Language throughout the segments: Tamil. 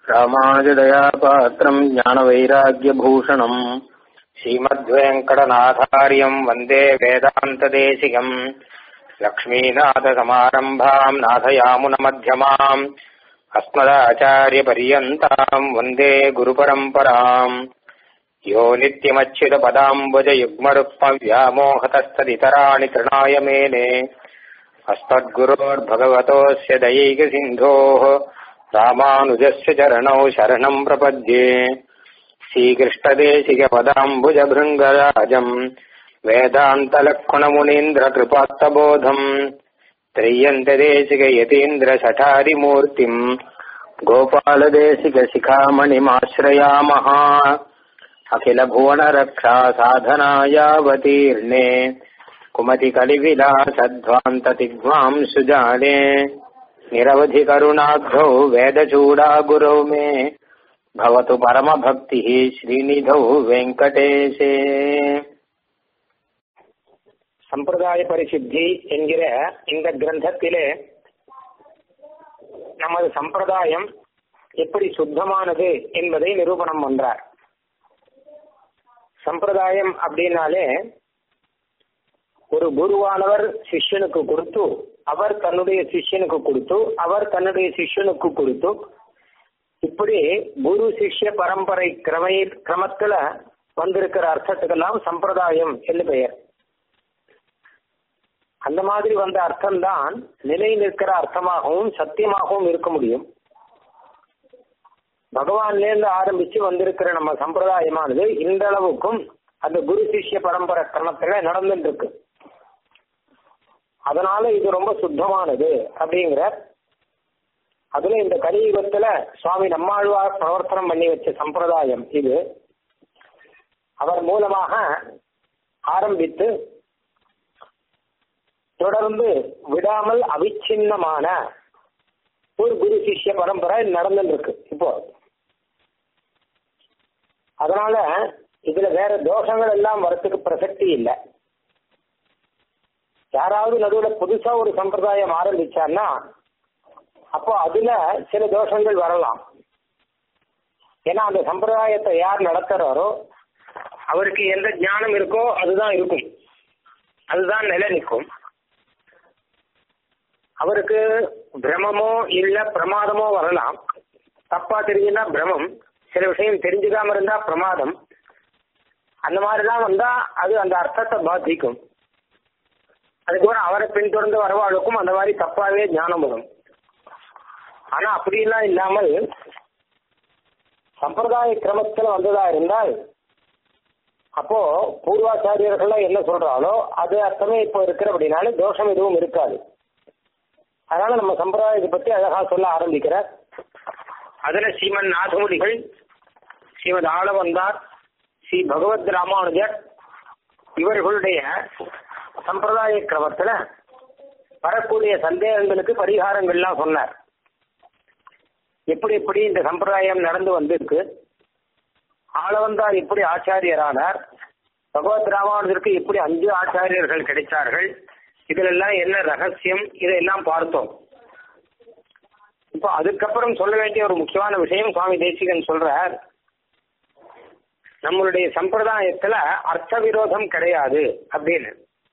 ராமானுஜதயாபாத்திரம் ஞானவைராக்கியபூஷணம் ஸ்ரீமத்வேங்கடநாதாரியம் வந்தே வேதாந்ததேசிகம் லக்ஷ்மீநாதசமாரம்பாம் நாதயாமுனமध्यமாம் अस्मदाचार्यपर्यन्ताम् वन्दे गुरुपरम्पराम् यो नित्यमच्युतपदाम्बुजयुग्मरुक्मव्यामोहतस्तदितराणि तृणाय मेने अस्मद्गुरोर्भगवतोऽस्य दयैकसिन्धोः रामानुजस्य चरणौ शरणम् प्रपद्ये श्रीकृष्णदेशिकपदाम्बुजभृङ्गराजम् वेदान्तलक्ष्मणमुनीन्द्रकृपात्तबोधम् त्रय्यन्तदेशिकयतीन्द्रशठारिमूर्तिम् गोपालदेशिकशिखामणिमाश्रयामः अखिलभुवनरक्षा साधनायावतीर्णे कुमतिकलिविलासध्वान्ततिग्माम् सुजाने निरवधिकरुणाब्धौ वेदचूडागुरौ मे भवतु परमभक्तिः श्रीनिधौ வெங்கடேஷே சம்பிரதாய பரிசுத்தி என்கிற இந்த கிரந்தத்திலே நமது சம்பிரதாயம் எப்படி சுத்தமானது என்பதை நிரூபணம் பண்றார் சம்பிரதாயம் அப்படின்னாலே ஒரு குருவானவர் சிஷ்யனுக்கு கொடுத்து அவர் தன்னுடைய சிஷ்யனுக்கு கொடுத்து அவர் தன்னுடைய சிஷ்யனுக்கு கொடுத்து இப்படி குரு சிஷ்ய பரம்பரை கிரமை கிரமத்துல வந்திருக்கிற அர்த்தத்துக்கெல்லாம் சம்பிரதாயம் என்று பெயர் அந்த மாதிரி வந்த அர்த்தம்தான் நிலை நிற்கிற அர்த்தமாகவும் சத்தியமாகவும் இருக்க முடியும் பகவான்லேருந்து ஆரம்பிச்சு வந்திருக்கிற நம்ம சம்பிரதாயமானது இந்த அளவுக்கும் அந்த குரு சிஷ்ய பரம்பரை கிரமத்துல நடந்துட்டு இருக்கு அதனால இது ரொம்ப சுத்தமானது அப்படிங்கிற அதுல இந்த கலியுகத்துல சுவாமி நம்மாழ்வார் பிரவர்த்தனம் பண்ணி வச்ச சம்பிரதாயம் இது அவர் மூலமாக ஆரம்பித்து தொடர்ந்து விடாமல் அவிச்சின்னமான ஒரு குரு சிஷ்ய பரம்பரை நடந்துட்டு இருக்கு இப்போ அதனால இதுல வேற தோஷங்கள் எல்லாம் வரத்துக்கு பிரசக்தி இல்லை யாராவது நடுவுல புதுசா ஒரு சம்பிரதாயம் ஆரம்பிச்சார்னா அப்போ அதுல சில தோஷங்கள் வரலாம் ஏன்னா அந்த சம்பிரதாயத்தை யார் நடத்துறாரோ அவருக்கு எந்த ஞானம் இருக்கோ அதுதான் இருக்கும் அதுதான் நிலை நிற்கும் அவருக்கு பிரமமோ இல்ல பிரமாதமோ வரலாம் தப்பா தெரிஞ்சுன்னா பிரமம் சில விஷயம் தெரிஞ்சுக்காம இருந்தா பிரமாதம் அந்த மாதிரிதான் வந்தா அது அந்த அர்த்தத்தை பாதிக்கும் அதுக்கப்புறம் அவரை பின்தொடர்ந்து வரவாளுக்கும் அந்த மாதிரி தப்பாவே ஞானம் வரும் ஆனா அப்படியெல்லாம் இல்லாமல் சம்பிரதாய கிரமத்துல வந்ததா இருந்தால் அப்போ பூர்வாச்சாரியர்கள் என்ன சொல்றாலோ அது அர்த்தமே இப்போ இருக்கிற அப்படின்னால தோஷம் எதுவும் இருக்காது அதனால நம்ம சம்பிரதாயத்தை பத்தி அழகா சொல்ல ஆரம்பிக்கிறார் அதுல ஸ்ரீமன் நாதமுடிகள் ஸ்ரீமத் ஆளவந்தார் ஸ்ரீ பகவத் ராமானுஜர் இவர்களுடைய சம்பிரதாய கிரமத்துல வரக்கூடிய சந்தேகங்களுக்கு பரிகாரங்கள்லாம் சொன்னார் எப்படி எப்படி இந்த சம்பிரதாயம் நடந்து வந்திருக்கு ஆளவந்தார் எப்படி ஆச்சாரியரானார் பகவத் ராமானுஜருக்கு எப்படி அஞ்சு ஆச்சாரியர்கள் கிடைத்தார்கள் இதிலெல்லாம் என்ன ரகசியம் இதையெல்லாம் பார்த்தோம் இப்போ அதுக்கப்புறம் சொல்ல வேண்டிய ஒரு முக்கியமான விஷயம் சுவாமி தேசிகன் சொல்றார் நம்மளுடைய சம்பிரதாயத்துல அர்த்த விரோதம் கிடையாது அப்படின்னு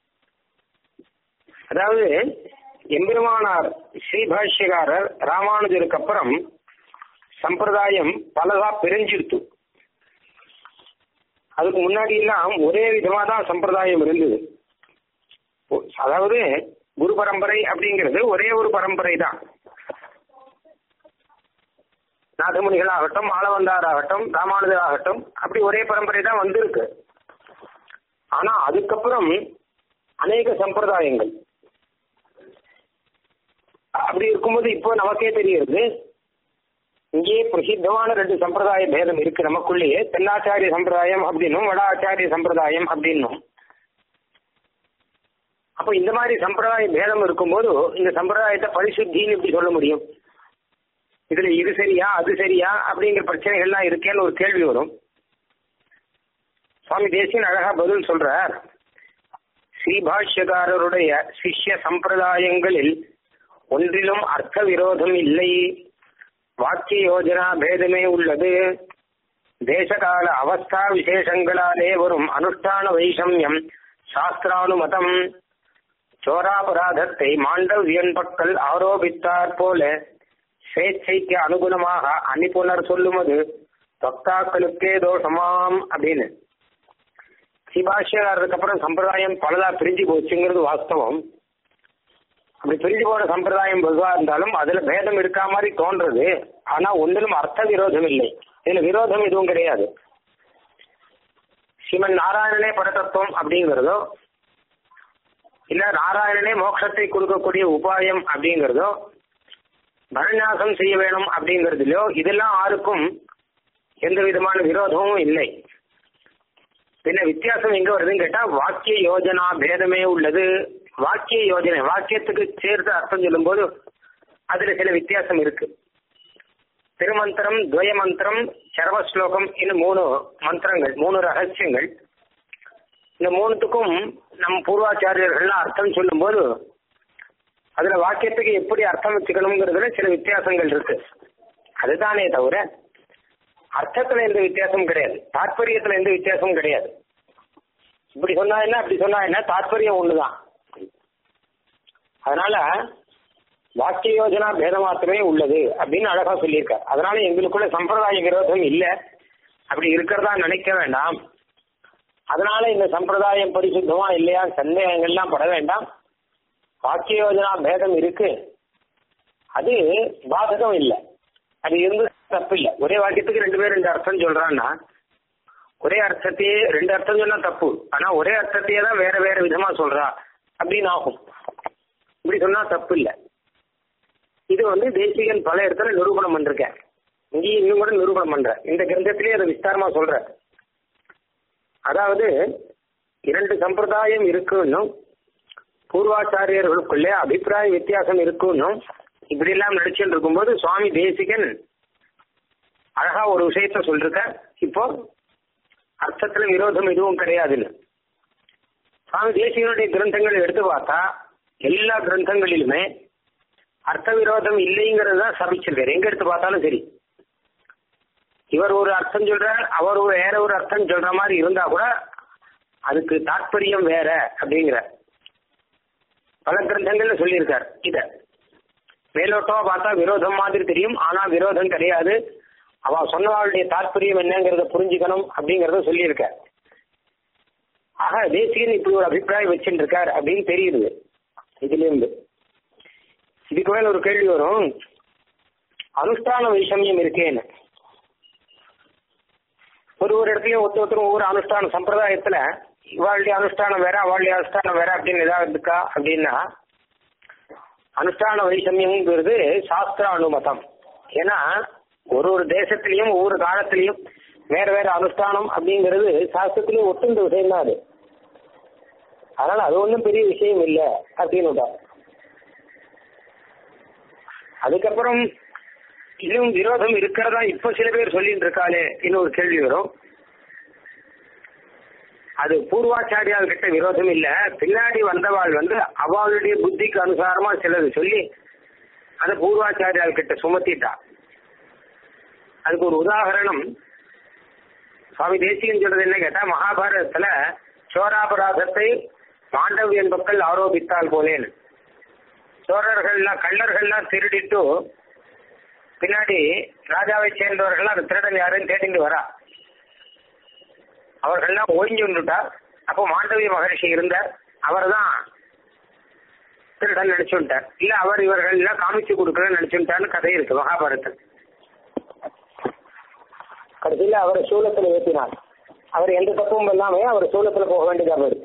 அதாவது எம்பெருமானார் ஸ்ரீபாஷ்யகாரர் ராமானுஜருக்கு அப்புறம் சம்பிரதாயம் பலதா பிரிஞ்சிருத்து அதுக்கு முன்னாடி எல்லாம் ஒரே விதமா தான் சம்பிரதாயம் இருந்தது அதாவது குரு பரம்பரை அப்படிங்கிறது ஒரே ஒரு பரம்பரை தான் நாதமுனிகள் ஆகட்டும் ஆளவந்தார் ஆகட்டும் ராமானுஜர் ஆகட்டும் அப்படி ஒரே பரம்பரை தான் வந்திருக்கு ஆனா அதுக்கப்புறம் அநேக சம்பிரதாயங்கள் அப்படி இருக்கும்போது இப்போ நமக்கே தெரியுது இங்கேயே பிரசித்தமான ரெண்டு சம்பிரதாய பேதம் இருக்கு நமக்குள்ளேயே தென்னாச்சாரிய சம்பிரதாயம் அப்படின்னும் வட ஆச்சாரிய சம்பிரதாயம் அப்படின்னும் அப்போ இந்த மாதிரி சம்பிரதாய பேதம் இருக்கும்போது இந்த சம்பிரதாயத்தை பரிசுத்தின்னு எப்படி சொல்ல முடியும் இதுல இது சரியா அது சரியா அப்படிங்கிற பிரச்சனைகள்லாம் இருக்கேன்னு ஒரு கேள்வி வரும் சுவாமி தேசியன் அழகா பதில் சொல்றார் ஸ்ரீபாஷ்யகாரருடைய சிஷ்ய சம்பிரதாயங்களில் ஒன்றிலும் அர்த்த விரோதம் இல்லை வாக்கிய யோஜனா பேதமே உள்ளது தேசகால அவஸ்தா விசேஷங்களாலே வரும் அனுஷ்டான வைஷமியம் சாஸ்திரானுமதம் சோராபராதத்தை மாண்டவியன் பக்கல் ஆரோபித்தாற் போல ஸ்வேச்சைக்கு அனுகுணமாக அனுப்புனர் சொல்லுவது பக்தாக்களுக்கே தோஷமாம் அப்படின்னு சிபாஷியாருக்கு அப்புறம் சம்பிரதாயம் பலதா பிரிஞ்சு போச்சுங்கிறது வாஸ்தவம் அப்படி பிரிஞ்சு போன சம்பிரதாயம் பொதுவா இருந்தாலும் அதுல பேதம் இருக்கா மாதிரி தோன்றது ஆனா ஒன்றிலும் அர்த்த விரோதம் இல்லை இதுல விரோதம் எதுவும் கிடையாது சிவன் நாராயணனே பரதத்துவம் அப்படிங்கிறதோ இல்ல நாராயணனே மோட்சத்தை கொடுக்கக்கூடிய உபாயம் அப்படிங்கிறதோ பரநியாசம் செய்ய வேணும் அப்படிங்கிறதுலயோ இதெல்லாம் யாருக்கும் எந்த விதமான விரோதமும் இல்லை பின்ன வித்தியாசம் எங்க வருதுன்னு கேட்டா வாக்கிய யோஜனா பேதமே உள்ளது வாக்கிய யோஜனை வாக்கியத்துக்கு சேர்த்து அர்த்தம் சொல்லும்போது அதுல சில வித்தியாசம் இருக்கு திருமந்திரம் துவய மந்திரம் சரவஸ்லோகம் இன்னும் மூணு மந்திரங்கள் மூணு ரகசியங்கள் இந்த மூணுத்துக்கும் நம் பூர்வாச்சாரியர்கள்லாம் அர்த்தம் சொல்லும்போது அதுல வாக்கியத்துக்கு எப்படி அர்த்தம் வச்சுக்கணுங்கிறதுல சில வித்தியாசங்கள் இருக்கு அதுதானே தவிர அர்த்தத்துல எந்த வித்தியாசமும் கிடையாது தாற்பயத்துல எந்த வித்தியாசமும் கிடையாது இப்படி சொன்னா என்ன அப்படி சொன்னா என்ன தாற்பயம் ஒண்ணுதான் அதனால வாக்கிய யோஜனா பேதமாத்தமே உள்ளது அப்படின்னு அழகா சொல்லியிருக்கார் அதனால எங்களுக்குள்ள சம்பிரதாய விரோதம் இல்லை அப்படி இருக்கிறதா நினைக்க வேண்டாம் அதனால இந்த சம்பிரதாயம் பரிசுத்தமா இல்லையா சந்தேகங்கள்லாம் பட வேண்டாம் வாக்கிய யோஜனா பேதம் இருக்கு அது பாதகம் இல்லை அது இருந்து தப்பு இல்லை ஒரே வாக்கியத்துக்கு ரெண்டு பேரும் ரெண்டு அர்த்தம் சொல்றான்னா ஒரே அர்த்தத்தையே ரெண்டு அர்த்தம் சொன்னா தப்பு ஆனா ஒரே அர்த்தத்தையே தான் வேற வேற விதமா சொல்றா அப்படின்னு ஆகும் இப்படி சொன்னா தப்பு இல்லை இது வந்து தேசிகன் பல இடத்துல நிரூபணம் பண்ணிருக்கேன் இங்கேயும் இன்னும் கூட நிரூபணம் பண்ற இந்த கிரந்தத்திலேயே அதை விஸ்தாரமா சொல்ற அதாவது இரண்டு சம்பிரதாயம் இருக்குன்னும் பூர்வாச்சாரியர்களுக்குள்ளே அபிப்பிராய வித்தியாசம் இருக்குன்னும் இப்படி எல்லாம் நடிச்சுட்டு இருக்கும்போது சுவாமி தேசிகன் அழகா ஒரு விஷயத்த சொல்லிருக்க இப்போ அர்த்தத்துல விரோதம் எதுவும் கிடையாதுன்னு சுவாமி தேசிகனுடைய கிரந்தங்களை எடுத்து பார்த்தா எல்லா கிரந்தங்களிலுமே அர்த்த விரோதம் இல்லைங்கிறது தான் சபிச்சிருக்காரு எங்க எடுத்து பார்த்தாலும் சரி இவர் ஒரு அர்த்தம் சொல்றார் அவர் ஒரு வேற ஒரு அர்த்தம் சொல்ற மாதிரி இருந்தா கூட அதுக்கு தாற்பயம் வேற அப்படிங்கிற பல கிரந்தங்கள்ல சொல்லியிருக்கார் இத மேலோட்டமா பார்த்தா விரோதம் மாதிரி தெரியும் ஆனா விரோதம் கிடையாது அவ சொன்னவாளுடைய தாற்பயம் என்னங்கிறத புரிஞ்சுக்கணும் அப்படிங்கறத சொல்லியிருக்க ஆக தேசியன் இப்படி ஒரு அபிப்பிராயம் வச்சுட்டு இருக்கார் அப்படின்னு தெரியுது இதுல இருந்து இதுக்கு மேல ஒரு கேள்வி வரும் அனுஷ்டான வைஷமியம் இருக்கேன்னு ஒரு ஒரு இடத்துலயும் ஒருத்த ஒருத்தரும் ஒவ்வொரு அனுஷ்டான சம்பிரதாயத்துல இவாளுடைய அனுஷ்டானம் வேற அவளுடைய அனுஷ்டானம் வேற அப்படின்னு ஏதாவது இருக்கா அப்படின்னா அனுஷ்டான வைஷமியம்ங்கிறது சாஸ்திர அனுமதம் ஏன்னா ஒரு ஒரு தேசத்திலையும் ஒவ்வொரு காலத்திலையும் வேற வேற அனுஷ்டானம் அப்படிங்கிறது சாஸ்திரத்திலையும் ஒட்டுந்த விஷயம் தான் அது அதனால அது ஒன்றும் பெரிய விஷயம் இல்லை அப்படின்னு அதுக்கப்புறம் இன்னும் விரோதம் இருக்கிறதா இப்ப சில பேர் சொல்லிட்டு இருக்காளே இன்னொரு கேள்வி வரும் அது பூர்வாச்சாரியால் கிட்ட விரோதம் இல்ல பின்னாடி வந்தவாள் வந்து அவளுடைய புத்திக்கு அனுசாரமா சிலது சொல்லி அந்த பூர்வாச்சாரியால் கிட்ட சுமத்திட்டா அதுக்கு ஒரு உதாகரணம் சுவாமி தேசிகன் சொல்றது என்ன கேட்டா மகாபாரதத்துல சோராபராதத்தை மாண்டவியன் மக்கள் ஆரோபித்தால் போலேன்னு சோழர்கள்லாம் கள்ளர்கள்லாம் திருடிட்டு பின்னாடி ராஜாவை சேர்ந்தவர்கள் அந்த திருடன் யாருன்னு தேடிட்டு வரா அவர்கள்லாம் ஓய்ஞ்சு வந்துட்டா அப்போ மாண்டவிய மகரிஷி இருந்தார் அவர் தான் திருடன் நினைச்சுட்டார் இல்ல அவர் இவர்கள் எல்லாம் காமிச்சு கொடுக்கறன்னு நினைச்சுட்டார்னு கதை இருக்கு மகாபாரதத்தில் கடைசியில அவரை சூலத்துல ஏற்றினார் அவர் எந்த தப்பும் இல்லாம அவர் சூலத்துல போக வேண்டியதாக இருக்கு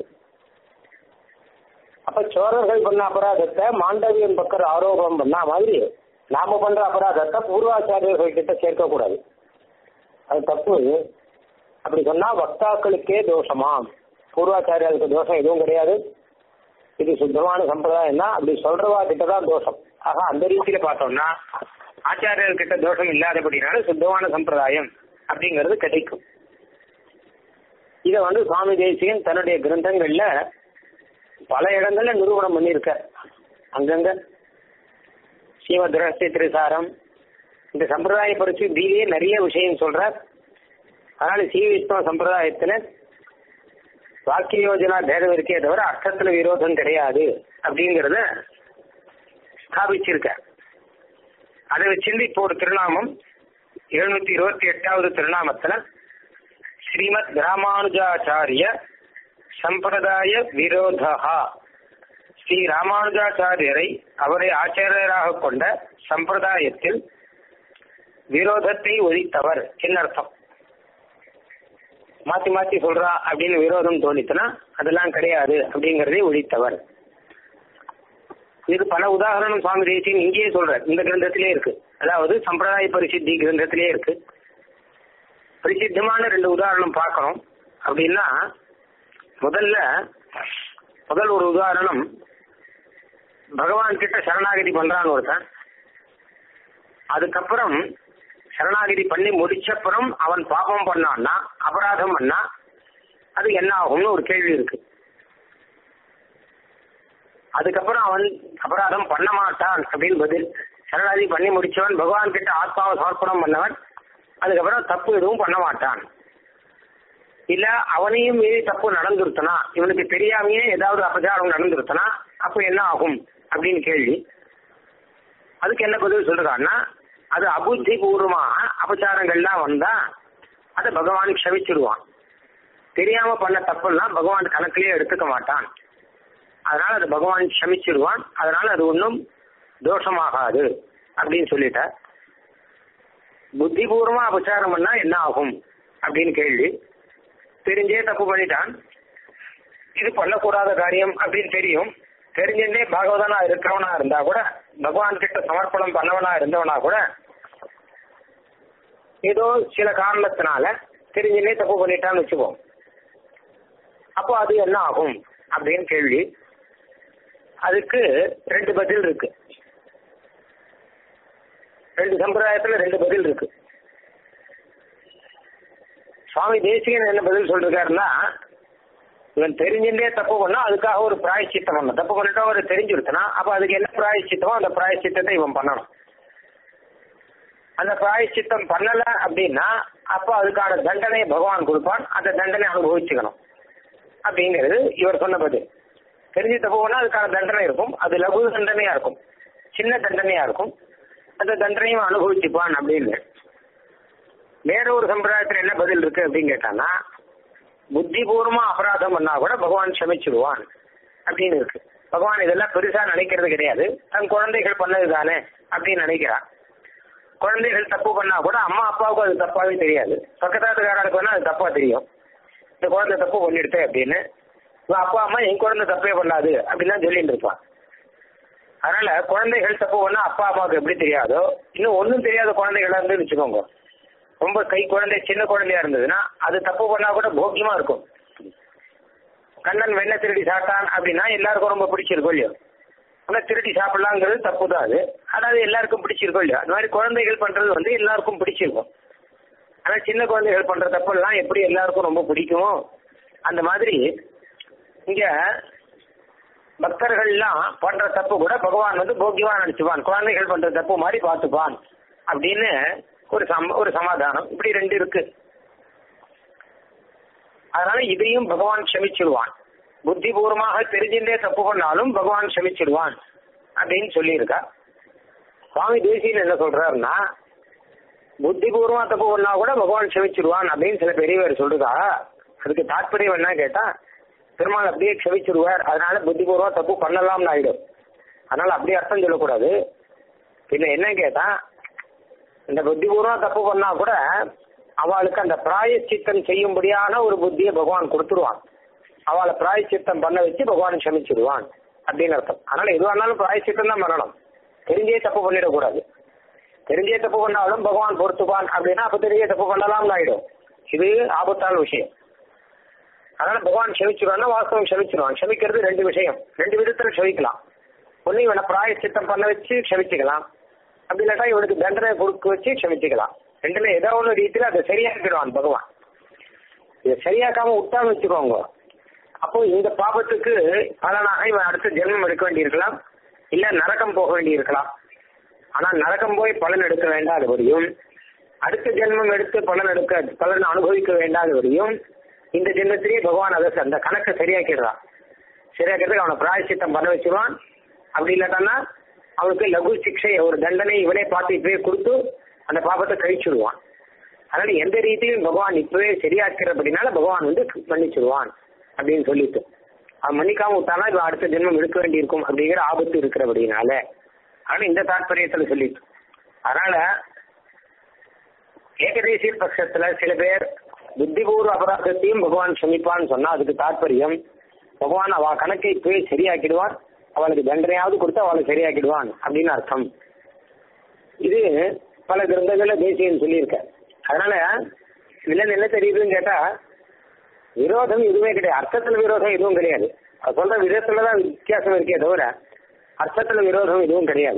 அப்ப சோழர்கள் பண்ண அபராதத்தை மாண்டவியன் பக்கர் ஆரோபம் பண்ண மாதிரி நாம பண்ற அபராதத்தை பூர்வாச்சாரியர்கள் கிட்ட சேர்க்க கூடாது அது தப்பு அப்படி சொன்னா வக்தாக்களுக்கே தோஷமாம் பூர்வாச்சாரியர்களுக்கு தோஷம் எதுவும் கிடையாது இது சுத்தமான சம்பிரதாயம் தான் அப்படி சொல்றவா கிட்ட தான் தோஷம் ஆக அந்த ரீதியில பார்த்தோம்னா ஆச்சாரியர்கள் கிட்ட தோஷம் இல்லாதபடினால சுத்தமான சம்பிரதாயம் அப்படிங்கிறது கிடைக்கும் இத வந்து சுவாமி தேசியன் தன்னுடைய கிரந்தங்கள்ல பல இடங்கள்ல நிரூபணம் பண்ணியிருக்க அங்கங்க ஸ்ரீமத் ரகசிய திரிசாரம் இந்த சம்பிரதாய பரிசுத்திலேயே நிறைய விஷயம் சொல்றார் அதனால ஸ்ரீ விஷ்ணவ சம்பிரதாயத்துல வாக்கிய யோஜனா பேதம் இருக்கே தவிர அர்த்தத்துல விரோதம் கிடையாது அப்படிங்கிறத ஸ்தாபிச்சிருக்க அதை வச்சிருந்து இப்போ ஒரு திருநாமம் எழுநூத்தி இருபத்தி எட்டாவது திருநாமத்துல ஸ்ரீமத் ராமானுஜாச்சாரிய சம்பிரதாய விரோதா ஸ்ரீ ராமானுஜாச்சாரியரை அவரை ஆச்சாரியராக கொண்ட சம்பிரதாயத்தில் விரோதத்தை ஒழித்தவர் என்ன அர்த்தம் மாத்தி மாத்தி சொல்றா அப்படின்னு விரோதம் தோணித்துனா அதெல்லாம் கிடையாது அப்படிங்கறதை ஒழித்தவர் இது பல உதாரணம் சுவாமி தேசியன் இங்கேயே சொல்ற இந்த கிரந்தத்திலே இருக்கு அதாவது சம்பிரதாய பரிசித்தி கிரந்தத்திலே இருக்கு பிரசித்தமான ரெண்டு உதாரணம் பார்க்கணும் அப்படின்னா முதல்ல முதல் ஒரு உதாரணம் பகவான் கிட்ட சரணாகதி பண்றான்னு ஒருத்தன் அதுக்கப்புறம் சரணாகதி பண்ணி முடிச்சப்புறம் அவன் பாபம் பண்ணான்னா அபராதம் பண்ணா அது என்ன ஆகும்னு ஒரு கேள்வி இருக்கு அதுக்கப்புறம் அவன் அபராதம் பண்ண மாட்டான் அப்படின்னு பதில் சரணாகதி பண்ணி முடிச்சவன் பகவான் கிட்ட ஆத்மாவை சமர்ப்பணம் பண்ணவன் அதுக்கப்புறம் தப்பு எதுவும் பண்ண மாட்டான் இல்ல அவனையும் மீறி தப்பு நடந்துருத்தனா இவனுக்கு தெரியாமையே ஏதாவது அபச்சாரம் நடந்துருத்தனா அப்ப என்ன ஆகும் அப்படின்னு கேள்வி அதுக்கு என்ன பதில் சொல்றான்னா அது அபுத்தி பூர்வமாக அபச்சாரங்கள்லாம் வந்தா அதை பகவான் க்ஷமிச்சிடுவான் தெரியாம பண்ண தப்பெல்லாம் பகவான் கணக்கிலேயே எடுத்துக்க மாட்டான் அதனால அது பகவான் க்ஷமிச்சிடுவான் அதனால அது ஒன்றும் தோஷமாகாது அப்படின்னு சொல்லிட்டார் புத்திபூர்வமா அபச்சாரம் பண்ணா என்ன ஆகும் அப்படின்னு கேள்வி தெரிஞ்சே தப்பு பண்ணிட்டான் இது பண்ணக்கூடாத காரியம் அப்படின்னு தெரியும் தெரிஞ்சுட்டே பாகவதனா இருக்கிறவனா இருந்தா கூட பகவான் கிட்ட சமர்ப்பணம் பண்ணவனா இருந்தவனா கூட ஏதோ சில காரணத்தினால தெரிஞ்சுட்டே தப்பு பண்ணிட்டான்னு வச்சுப்போம் அப்போ அது என்ன ஆகும் அப்படின்னு கேள்வி அதுக்கு ரெண்டு பதில் இருக்கு ரெண்டு சம்பிரதாயத்துல ரெண்டு பதில் இருக்கு சுவாமி தேசிகன் என்ன பதில் சொல்றாருன்னா இவன் தெரிஞ்சுட்டே தப்பு பண்ணா அதுக்காக ஒரு பிராயச்சித்தம் பண்ணணும் தப்பு பண்ணிட்டா ஒரு தெரிஞ்சுருத்தனா அப்ப அதுக்கு என்ன பிராயச்சித்தமோ அந்த பிராயச்சித்தத்தை இவன் பண்ணணும் அந்த பிராயச்சித்தம் பண்ணல அப்படின்னா அப்ப அதுக்கான தண்டனையை பகவான் கொடுப்பான் அந்த தண்டனை அனுபவிச்சுக்கணும் அப்படிங்கிறது இவர் சொன்ன பதில் தெரிஞ்சு தப்பு பண்ணா அதுக்கான தண்டனை இருக்கும் அது லகு தண்டனையா இருக்கும் சின்ன தண்டனையா இருக்கும் அந்த தண்டனையும் அனுபவிச்சுப்பான் அப்படின்னு வேற ஒரு சம்பிரதாயத்துல என்ன பதில் இருக்கு அப்படின்னு கேட்டான்னா புத்திபூர்வமா அபராதம் பண்ணா கூட பகவான் க்ஷமிச்சிடுவான் அப்படின்னு இருக்கு பகவான் இதெல்லாம் பெருசா நினைக்கிறது கிடையாது தன் குழந்தைகள் பண்ணது தானே அப்படின்னு நினைக்கிறான் குழந்தைகள் தப்பு பண்ணா கூட அம்மா அப்பாவுக்கு அது தப்பாவே தெரியாது பக்கத்தாத்துக்காரனுக்கு வேணா அது தப்பா தெரியும் இந்த குழந்தை தப்பு பண்ணிடுது அப்படின்னு இவன் அப்பா அம்மா என் குழந்தை தப்பே பண்ணாது அப்படின்னு சொல்லிட்டு இருப்பான் அதனால குழந்தைகள் தப்பு பண்ணா அப்பா அம்மாவுக்கு எப்படி தெரியாதோ இன்னும் ஒன்றும் தெரியாத குழந்தைகளா இருந்து வச்சுக்கோங்க ரொம்ப கை குழந்தை சின்ன குழந்தையா இருந்ததுன்னா அது தப்பு பண்ணா கூட போக்கியமா இருக்கும் கண்ணன் வெண்ணெய் திருடி சாப்பிட்டான் அப்படின்னா எல்லாருக்கும் ரொம்ப பிடிச்சிருக்கும் இல்லையோ ஆனா திருடி சாப்பிடலாங்கிறது தப்பு தான் அது ஆனா அது எல்லாருக்கும் பிடிச்சிருக்கும் இல்லையா அந்த மாதிரி குழந்தைகள் பண்றது வந்து எல்லாருக்கும் பிடிச்சிருக்கும் ஆனா சின்ன குழந்தைகள் பண்ற தப்பெல்லாம் எப்படி எல்லாருக்கும் ரொம்ப பிடிக்குமோ அந்த மாதிரி இங்க பக்தர்கள்லாம் பண்ற தப்பு கூட பகவான் வந்து போக்கியமா நினைச்சுப்பான் குழந்தைகள் பண்ற தப்பு மாதிரி பார்த்துப்பான் அப்படின்னு ஒரு சம ஒரு சமாதானம் இப்படி ரெண்டு இருக்கு அதனால இதையும் பகவான் க்ஷமிச்சிடுவான் புத்திபூர்வமாக தெரிஞ்சுட்டே தப்பு பண்ணாலும் பகவான் க்ஷமிச்சிடுவான் அப்படின்னு சொல்லியிருக்கா சுவாமி தேசியன் என்ன சொல்றாருன்னா புத்திபூர்வமா தப்பு பண்ணா கூட பகவான் க்ஷமிச்சிடுவான் அப்படின்னு சில பெரியவர் சொல்றதா அதுக்கு தாற்பயம் என்ன கேட்டா பெருமாள் அப்படியே க்ஷமிச்சிடுவார் அதனால புத்திபூர்வமா தப்பு பண்ணலாம்னு ஆயிடும் அதனால அப்படியே அர்த்தம் சொல்லக்கூடாது பின்ன என்ன கேட்டா இந்த புத்திபூர்வமா தப்பு பண்ணா கூட அவளுக்கு அந்த பிராயச்சித்தம் செய்யும்படியான ஒரு புத்தியை பகவான் கொடுத்துருவான் அவளை பிராயச்சித்தம் பண்ண வச்சு பகவான் க்ஷமிச்சிடுவான் அப்படின்னு அர்த்தம் அதனால எதுவானாலும் பிராயச்சித்தம் தான் பண்ணணும் தெரிஞ்சே தப்பு பண்ணிடக்கூடாது தெரிஞ்சே தப்பு பண்ணாலும் பகவான் பொறுத்துப்பான் அப்படின்னா அப்ப தெரிஞ்சே தப்பு பண்ணலாம்னு ஆயிடும் இது ஆபத்தான விஷயம் அதனால பகவான் க்ஷமிச்சிருவான்னா வாஸ்தவம் க்ஷமிச்சிருவான் க்ஷமிக்கிறது ரெண்டு விஷயம் ரெண்டு விதத்துல க்ஷமிக்கலாம் ஒன்னு இவனை பிராயச்சித்தம் பண்ண வச்சு க்ஷமிச்சுக்கலாம் அப்படி இல்லாட்டா இவனுக்கு தண்டனை கொடுக்க வச்சு க்ஷமிச்சுக்கலாம் ரெண்டுல ஏதோ ஒன்று ரீதியில அதை சரியாக்கிடுவான் பகவான் இதை சரியாக்காம விட்டான்னு வச்சுக்கோங்க அப்போ இந்த பாபத்துக்கு பலனாக இவன் அடுத்த ஜென்மம் எடுக்க வேண்டியிருக்கலாம் இல்ல நரகம் போக வேண்டியிருக்கலாம் ஆனால் நரகம் போய் பலன் எடுக்க வேண்டாதபடியும் அடுத்த ஜென்மம் எடுத்து பலன் எடுக்க பலன் அனுபவிக்க வேண்டாதபடியும் இந்த ஜென்மத்திலேயே பகவான் அதை அந்த கணக்கை சரியாக்கிடுறான் சரியாக்கிறதுக்கு அவனை பிராயசித்தம் பண்ண வச்சிருவான் அப்படி இல்லாட்டான்னா அவனுக்கு லகு சிக்ஷை ஒரு தண்டனை இவனே பார்த்து இப்பவே கொடுத்து அந்த பாபத்தை கழிச்சுடுவான் அதனால எந்த ரீதியிலும் பகவான் இப்பவே சரியாக்கிறபடினால பகவான் வந்து மன்னிச்சிடுவான் அப்படின்னு சொல்லிட்டு அவன் மன்னிக்காம விட்டானா இவன் அடுத்த ஜென்மம் எடுக்க வேண்டியிருக்கும் அப்படிங்கிற ஆபத்து இருக்கிறபடினால அதனால இந்த தாற்பயத்துல சொல்லிட்டு அதனால ஏகதேசிய பட்சத்துல சில பேர் புத்திபூர்வ அபராதத்தையும் பகவான் சமிப்பான்னு சொன்னா அதுக்கு தாற்பயம் பகவான் அவ கணக்கை இப்பவே சரியாக்கிடுவான் அவளுக்கு தண்டனையாவது கொடுத்து அவளை சரியாக்கிடுவான் அப்படின்னு அர்த்தம் இது பல கிரந்தங்கள்ல தேசியன் சொல்லியிருக்க அதனால இதுல என்ன தெரியுதுன்னு கேட்டா விரோதம் எதுவுமே கிடையாது அர்த்தத்துல விரோதம் எதுவும் கிடையாது அது சொல்ற விதத்துலதான் வித்தியாசம் இருக்கே தவிர அர்த்தத்துல விரோதம் எதுவும் கிடையாது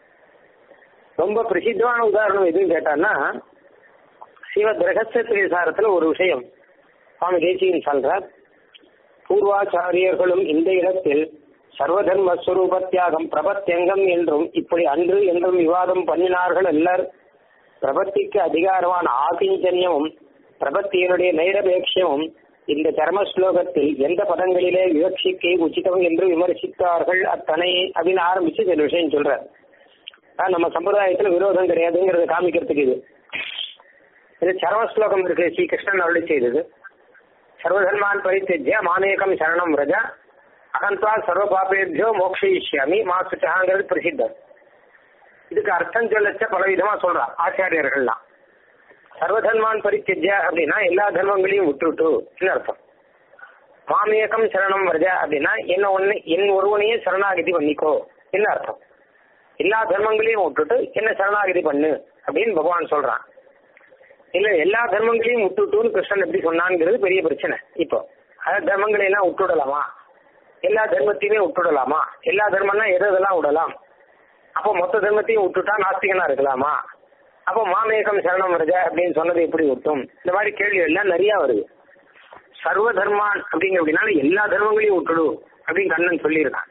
ரொம்ப பிரசித்தமான உதாரணம் எதுவும் கேட்டான்னா ஸ்ரீமத் ரகசிய திரிசாரத்துல ஒரு விஷயம் சுவாமி தேசியன் சொல்றார் பூர்வாச்சாரியர்களும் இந்த இடத்தில் சர்வதர்ம ஸ்வரூப தியாகம் பிரபத்தியங்கம் என்றும் இப்படி அன்று என்றும் விவாதம் பண்ணினார்கள் எல்லார் பிரபத்திக்கு அதிகாரமான ஆகிஞ்சன்யமும் பிரபத்தியினுடைய நைரபேட்சியமும் இந்த தர்ம ஸ்லோகத்தில் எந்த பதங்களிலே விவட்சிக்கை உச்சிதம் என்று விமர்சித்தார்கள் அத்தனை அப்படின்னு ஆரம்பிச்சு இந்த விஷயம் சொல்றார் நம்ம சம்பிரதாயத்துல விரோதம் கிடையாதுங்கிறத காமிக்கிறதுக்கு இது இது சரம ஸ்லோகம் இருக்கு ஸ்ரீகிருஷ்ணன் அருளி செய்தது சர்வதர்மான் பரித்தெஜ்ய மாமேகம் சரணம் ரஜ அகந்தா சர்வ பாபேபியோ மோக்ஷயிஷ்யாமி மா சுச்சாங்கிறது பிரசித்தம் இதுக்கு அர்த்தம் சொல்லச்ச பல விதமா சொல்றா ஆச்சாரியர்கள்லாம் சர்வதர்மான் பரித்தெஜ்ய அப்படின்னா எல்லா தர்மங்களையும் விட்டுவிட்டு அர்த்தம் மாமேகம் சரணம் வரஜ அப்படின்னா என்ன ஒண்ணு என் ஒருவனையே சரணாகதி பண்ணிக்கோ என்ன அர்த்தம் எல்லா தர்மங்களையும் விட்டுட்டு என்ன சரணாகதி பண்ணு அப்படின்னு பகவான் சொல்றான் இல்ல எல்லா தர்மங்களையும் விட்டுட்டுன்னு கிருஷ்ணன் எப்படி சொன்னாங்கிறது பெரிய பிரச்சனை இப்போ அதாவது தர்மங்களை எல்லாம் விட்டுடலாமா எல்லா தர்மத்தையுமே விட்டுடலாமா எல்லா தர்மம்னா எது எதெல்லாம் விடலாம் அப்போ மொத்த தர்மத்தையும் விட்டுட்டா நாஸ்திகனா இருக்கலாமா அப்போ மாமேகம் சரணம் வருத அப்படின்னு சொன்னது எப்படி விட்டும் இந்த மாதிரி கேள்வி எல்லாம் நிறைய வருது சர்வ தர்மான் அப்படிங்கிற அப்படின்னால எல்லா தர்மங்களையும் விட்டுடு அப்படின்னு கண்ணன் சொல்லியிருக்கான்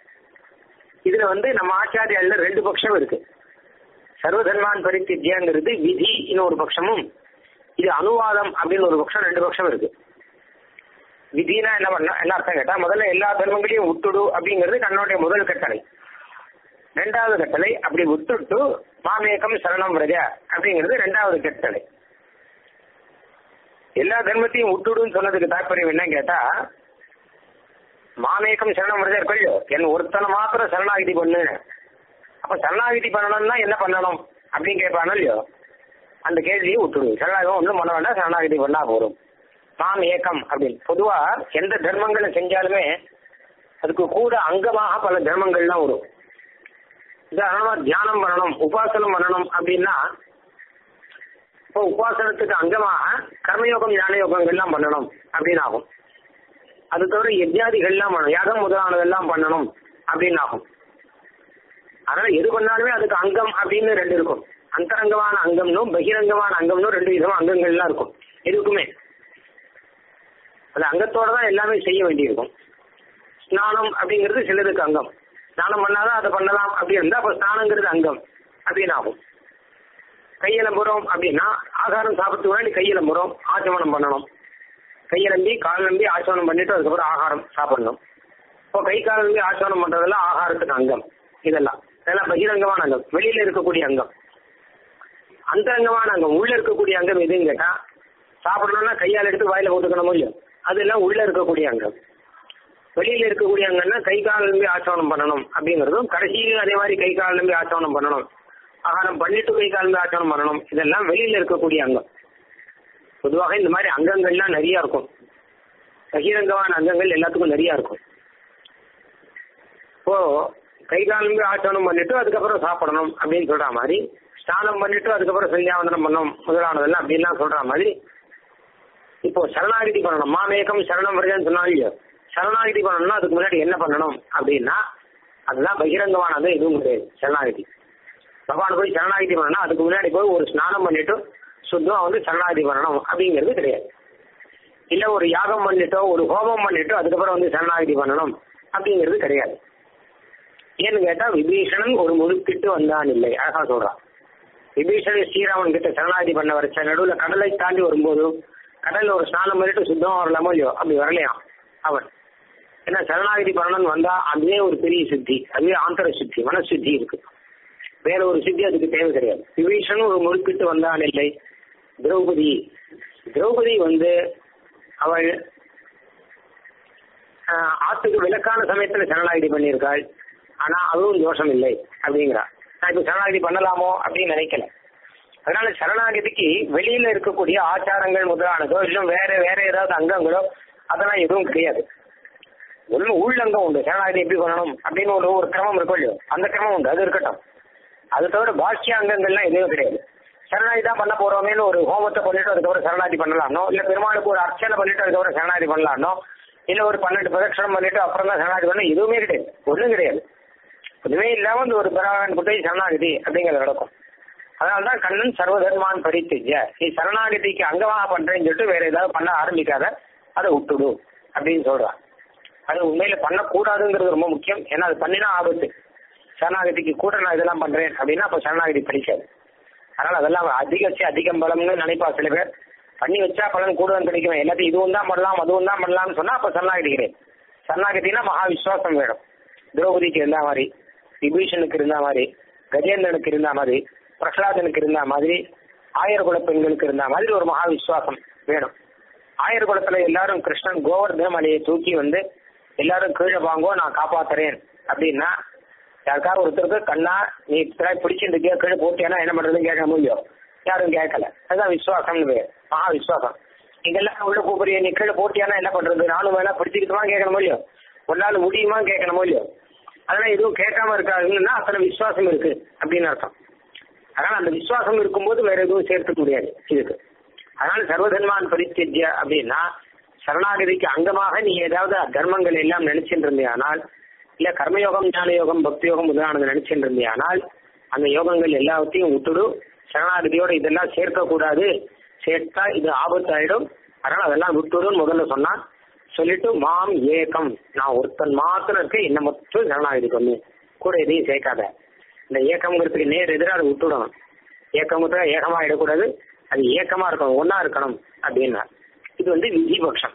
இதுல வந்து நம்ம ஆச்சாரியால ரெண்டு பட்சம் இருக்கு சர்வதர்மான் பரித்தியங்கிறது விதி ஒரு பட்சமும் இது அனுவாதம் அப்படின்னு ஒரு பட்சம் ரெண்டு பட்சம் இருக்கு விதினா என்ன பண்ண என்ன அர்த்தம் கேட்டா முதல்ல எல்லா தர்மங்களையும் விட்டுடு அப்படிங்கிறது கண்ணனுடைய முதல் கட்டளை ரெண்டாவது கட்டளை அப்படி விட்டுட்டு மாமேகம் சரணம் விரஜ அப்படிங்கிறது ரெண்டாவது கட்டளை எல்லா தர்மத்தையும் விட்டுடுன்னு சொன்னதுக்கு தாற்பயம் என்ன கேட்டா மாமேகம் சரணம் விரஜ கொள்ளியோ என் ஒருத்தனை மாத்திரம் சரணாகிதி பண்ணு அப்ப சரணாகிதி பண்ணணும்னா என்ன பண்ணணும் அப்படின்னு கேட்பானோ இல்லையோ அந்த கேள்வியை விட்டுடுவோம் சரணாகம் ஒன்றும் பண்ண வேண்டாம் சரணாகிதி பண்ணா போதும் மாம் ஏக்கம் அப்படின்னு பொதுவா எந்த தர்மங்களை செஞ்சாலுமே அதுக்கு கூட அங்கமாக பல தர்மங்கள்லாம் வரும் உதாரணமா தியானம் பண்ணணும் உபாசனம் பண்ணணும் அப்படின்னா இப்போ உபாசனத்துக்கு அங்கமாக கர்மயோகம் ஞான யோகங்கள்லாம் பண்ணணும் அப்படின்னு ஆகும் அது தவிர யஜ்ஞாதிகள்லாம் பண்ணணும் யாகம் முதலானதெல்லாம் பண்ணணும் அப்படின்னு ஆகும் அதனால எது பண்ணாலுமே அதுக்கு அங்கம் அப்படின்னு ரெண்டு இருக்கும் அந்தரங்கமான அங்கம்னும் பகிரங்கமான அங்கம்னும் ரெண்டு விதமா அங்கங்கள்லாம் இருக்கும் எதுக்குமே அது அங்கத்தோட தான் எல்லாமே செய்ய வேண்டியிருக்கும் ஸ்நானம் அப்படிங்கிறது சிலருக்கு அங்கம் ஸ்நானம் பண்ணாதான் அதை பண்ணலாம் அப்படி இருந்தா அப்ப ஸ்நானங்கிறது அங்கம் அப்படின்னு ஆகும் கையலம்புறோம் அப்படின்னா ஆகாரம் சாப்பிட்டு முன்னாடி கையலம்புறோம் ஆச்சமனம் பண்ணணும் கையலம்பி கால் நம்பி ஆச்சமனம் பண்ணிட்டு அதுக்கப்புறம் ஆகாரம் சாப்பிடணும் இப்போ கை கால் நம்பி ஆச்சமனம் பண்றதெல்லாம் ஆகாரத்துக்கு அங்கம் இதெல்லாம் இதெல்லாம் பகிரங்கமான அங்கம் வெளியில இருக்கக்கூடிய அங்கம் அந்தரங்கமான அங்கம் உள்ள இருக்கக்கூடிய அங்கம் எதுன்னு கேட்டா சாப்பிடணும்னா கையால் எடுத்து வாயில போட்டுக்கணும் இல்லையோ அதெல்லாம் உள்ள இருக்கக்கூடிய அங்கம் வெளியில இருக்கக்கூடிய அங்கம்னா கை கால் நம்பி ஆச்சவனம் பண்ணணும் அப்படிங்கிறதும் கடைசியில் அதே மாதிரி கை கால் நம்பி ஆச்சவனம் பண்ணணும் ஆகாரம் பண்ணிட்டு கை கால் நம்பி ஆச்சவனம் பண்ணணும் இதெல்லாம் வெளியில இருக்கக்கூடிய அங்கம் பொதுவாக இந்த மாதிரி அங்கங்கள்லாம் நிறைய இருக்கும் பகிரங்கமான அங்கங்கள் எல்லாத்துக்கும் நிறைய இருக்கும் இப்போ கை கால் நம்பி ஆச்சவனம் பண்ணிட்டு அதுக்கப்புறம் சாப்பிடணும் அப்படின்னு சொல்ற மாதிரி ஸ்நானம் பண்ணிட்டு அதுக்கப்புறம் சந்தியாவந்தனம் பண்ணணும் முதலானதெல்லாம் அப்படின்லாம் சொல்ற மாதிரி இப்போ சரணாகிதி பண்ணணும் மாமேகம் சரணம் வருதுன்னு சொன்னாலும் இல்லையோ சரணாகிதி பண்ணணும்னா அதுக்கு முன்னாடி என்ன பண்ணணும் அப்படின்னா அதுதான் பகிரங்கமானது எதுவும் கிடையாது சரணாகிதி பகவான் போய் சரணாகிதி பண்ணணும்னா அதுக்கு முன்னாடி போய் ஒரு ஸ்நானம் பண்ணிட்டு சுத்தமா வந்து சரணாகிதி பண்ணணும் அப்படிங்கிறது கிடையாது இல்ல ஒரு யாகம் பண்ணிட்டோ ஒரு ஹோமம் பண்ணிட்டோ அதுக்கப்புறம் வந்து சரணாகிதி பண்ணணும் அப்படிங்கிறது கிடையாது ஏன்னு கேட்டா விபீஷணன் ஒரு முழுக்கிட்டு வந்தான் இல்லை அழகா சொல்றான் விபீஷணன் ஸ்ரீராமன் கிட்ட சரணாகதி பண்ண வரைச்ச நடுவுல கடலை தாண்டி வரும்போது கடல்ல ஒரு ஸ்நானம் பண்ணிட்டு சுத்தமா வரலாமோ இல்லையோ அப்படி வரலையாம் அவன் ஏன்னா சரணாகதி பண்ணணும்னு வந்தா அதுவே ஒரு பெரிய சித்தி அதுவே ஆந்தர சித்தி மனசுத்தி இருக்கு வேற ஒரு சித்தி அதுக்கு தேவை கிடையாது விபீஷனும் ஒரு முறுக்கிட்டு வந்தான் இல்லை திரௌபதி திரௌபதி வந்து அவள் ஆஹ், ஆத்துக்கு விலக்கான சமயத்துல சரணாகதி பண்ணியிருக்காள் ஆனா அதுவும் தோஷம் இல்லை அப்படிங்கிறா நான் இப்ப சரணாகதி பண்ணலாமோ அப்படின்னு நினைக்கல அதனால சரணாகதிக்கு வெளியில இருக்கக்கூடிய ஆச்சாரங்கள் முதலானதோ இல்லை வேற வேற ஏதாவது அங்கங்களோ அதெல்லாம் எதுவும் கிடையாது ஒண்ணு உள்ளங்கம் உண்டு சரணாகதி எப்படி பண்ணணும் அப்படின்னு ஒரு ஒரு கிரமம் இருக்கும் இல்லையோ அந்த கிரமம் உண்டு அது இருக்கட்டும் அது தவிர பாக்கிய அங்கங்கள்லாம் எதுவும் கிடையாது சரணாகதி தான் பண்ண போறோமேனு ஒரு ஹோமத்தை பண்ணிட்டு அதுக்கப்புறம் சரணாகதி பண்ணலாம்னோ இல்ல பெருமாளுக்கு ஒரு அர்ச்சனை பண்ணிட்டு அதுக்கப்புறம் சரணாகதி பண்ணலாம்னோ இல்ல ஒரு பன்னெண்டு பிரதட்சணம் பண்ணிட்டு அப்புறம் தான் சரணாகதி பண்ண எதுவுமே கிடையாது ஒண்ணும் கிடையாது ஒண்ணுமே இல்லாம இந்த ஒரு பிராமணன் குட்டை சரணாகதி அப்படிங்கிறது நடக்கும் அதனாலதான் கண்ணன் சர்வதர்மான் பரித்திஜ நீ சரணாகதிக்கு அங்கமாக பண்றேன்னு சொல்லிட்டு வேற ஏதாவது பண்ண ஆரம்பிக்காத அதை விட்டுடு அப்படின்னு சொல்றான் அது உண்மையில பண்ணக்கூடாதுங்கிறது ரொம்ப முக்கியம் ஏன்னா அது பண்ணினா ஆபத்து சரணாகதிக்கு கூட நான் இதெல்லாம் பண்றேன் அப்படின்னா அப்ப சரணாகதி படிக்காது அதனால அதெல்லாம் அதிகச்சு அதிகம் பலம்னு நினைப்பா சில பேர் பண்ணி வச்சா பலன் கூடுதல் கிடைக்கும் எல்லாத்தையும் இதுவும் தான் பண்ணலாம் அதுவும் தான் பண்ணலாம்னு சொன்னா அப்ப சரணாகதி கிடையாது சரணாகதினா மகா விசுவாசம் வேணும் திரௌபதிக்கு இருந்த மாதிரி விபீஷனுக்கு இருந்த மாதிரி கஜேந்திரனுக்கு இருந்த மாதிரி பிரகலாதனுக்கு இருந்த மாதிரி ஆயர்குல பெண்களுக்கு இருந்த மாதிரி ஒரு மகா விசுவாசம் வேணும் ஆயர்குலத்துல எல்லாரும் கிருஷ்ணன் கோவர்தன மலையை தூக்கி வந்து எல்லாரும் கீழே வாங்கோ நான் காப்பாத்துறேன் அப்படின்னா யாருக்காவது ஒருத்தருக்கு கண்ணா நீ இப்படி பிடிச்சிருந்துக்கியா கீழே போட்டியானா என்ன பண்றதுன்னு கேட்க முடியும் யாரும் கேட்கல அதுதான் விசுவாசம்னு பேர் மகா விசுவாசம் இங்கெல்லாம் உள்ள கூப்பிடுறிய நீ கீழே போட்டியானா என்ன பண்றது நானும் வேணா பிடிச்சிக்கிட்டுமா கேட்கணும் இல்லையோ உன்னால முடியுமா கேட்கணும் இல்லையோ அதெல்லாம் எதுவும் கேட்காம இருக்காதுன்னா அத்தனை விசுவாசம் இருக்கு அப்படின்னு அர்த்தம் அதனால அந்த விசுவாசம் இருக்கும்போது வேற எதுவும் சேர்த்துக்க முடியாது இதுக்கு அதனால சர்வதர்மான் பரித்திய அப்படின்னா சரணாகதிக்கு அங்கமாக நீ ஏதாவது தர்மங்கள் எல்லாம் நினைச்சிட்டு இருந்தியானால் இல்ல கர்மயோகம் ஞான யோகம் பக்தி யோகம் முதலானது நினைச்சிட்டு இருந்தியானால் அந்த யோகங்கள் எல்லாத்தையும் விட்டுடு சரணாகதியோட இதெல்லாம் சேர்க்க கூடாது சேர்த்தா இது ஆபத்தாயிடும் அதனால அதெல்லாம் விட்டுடுன்னு முதல்ல சொன்னா சொல்லிட்டு மாம் ஏகம் நான் ஒருத்தன் மாத்திரம் இருக்கேன் என்ன மட்டும் சரணாகதி பண்ணு கூட எதையும் சேர்க்காத இந்த ஏக்கம்ங்கிறதுக்கு நேர் எதிராக அதை விட்டுடணும் ஏக்கமுத்திர ஏகமா இடக்கூடாது அது ஏக்கமா இருக்கணும் ஒன்னா இருக்கணும் அப்படின்னா இது வந்து விதிபக்ஷம்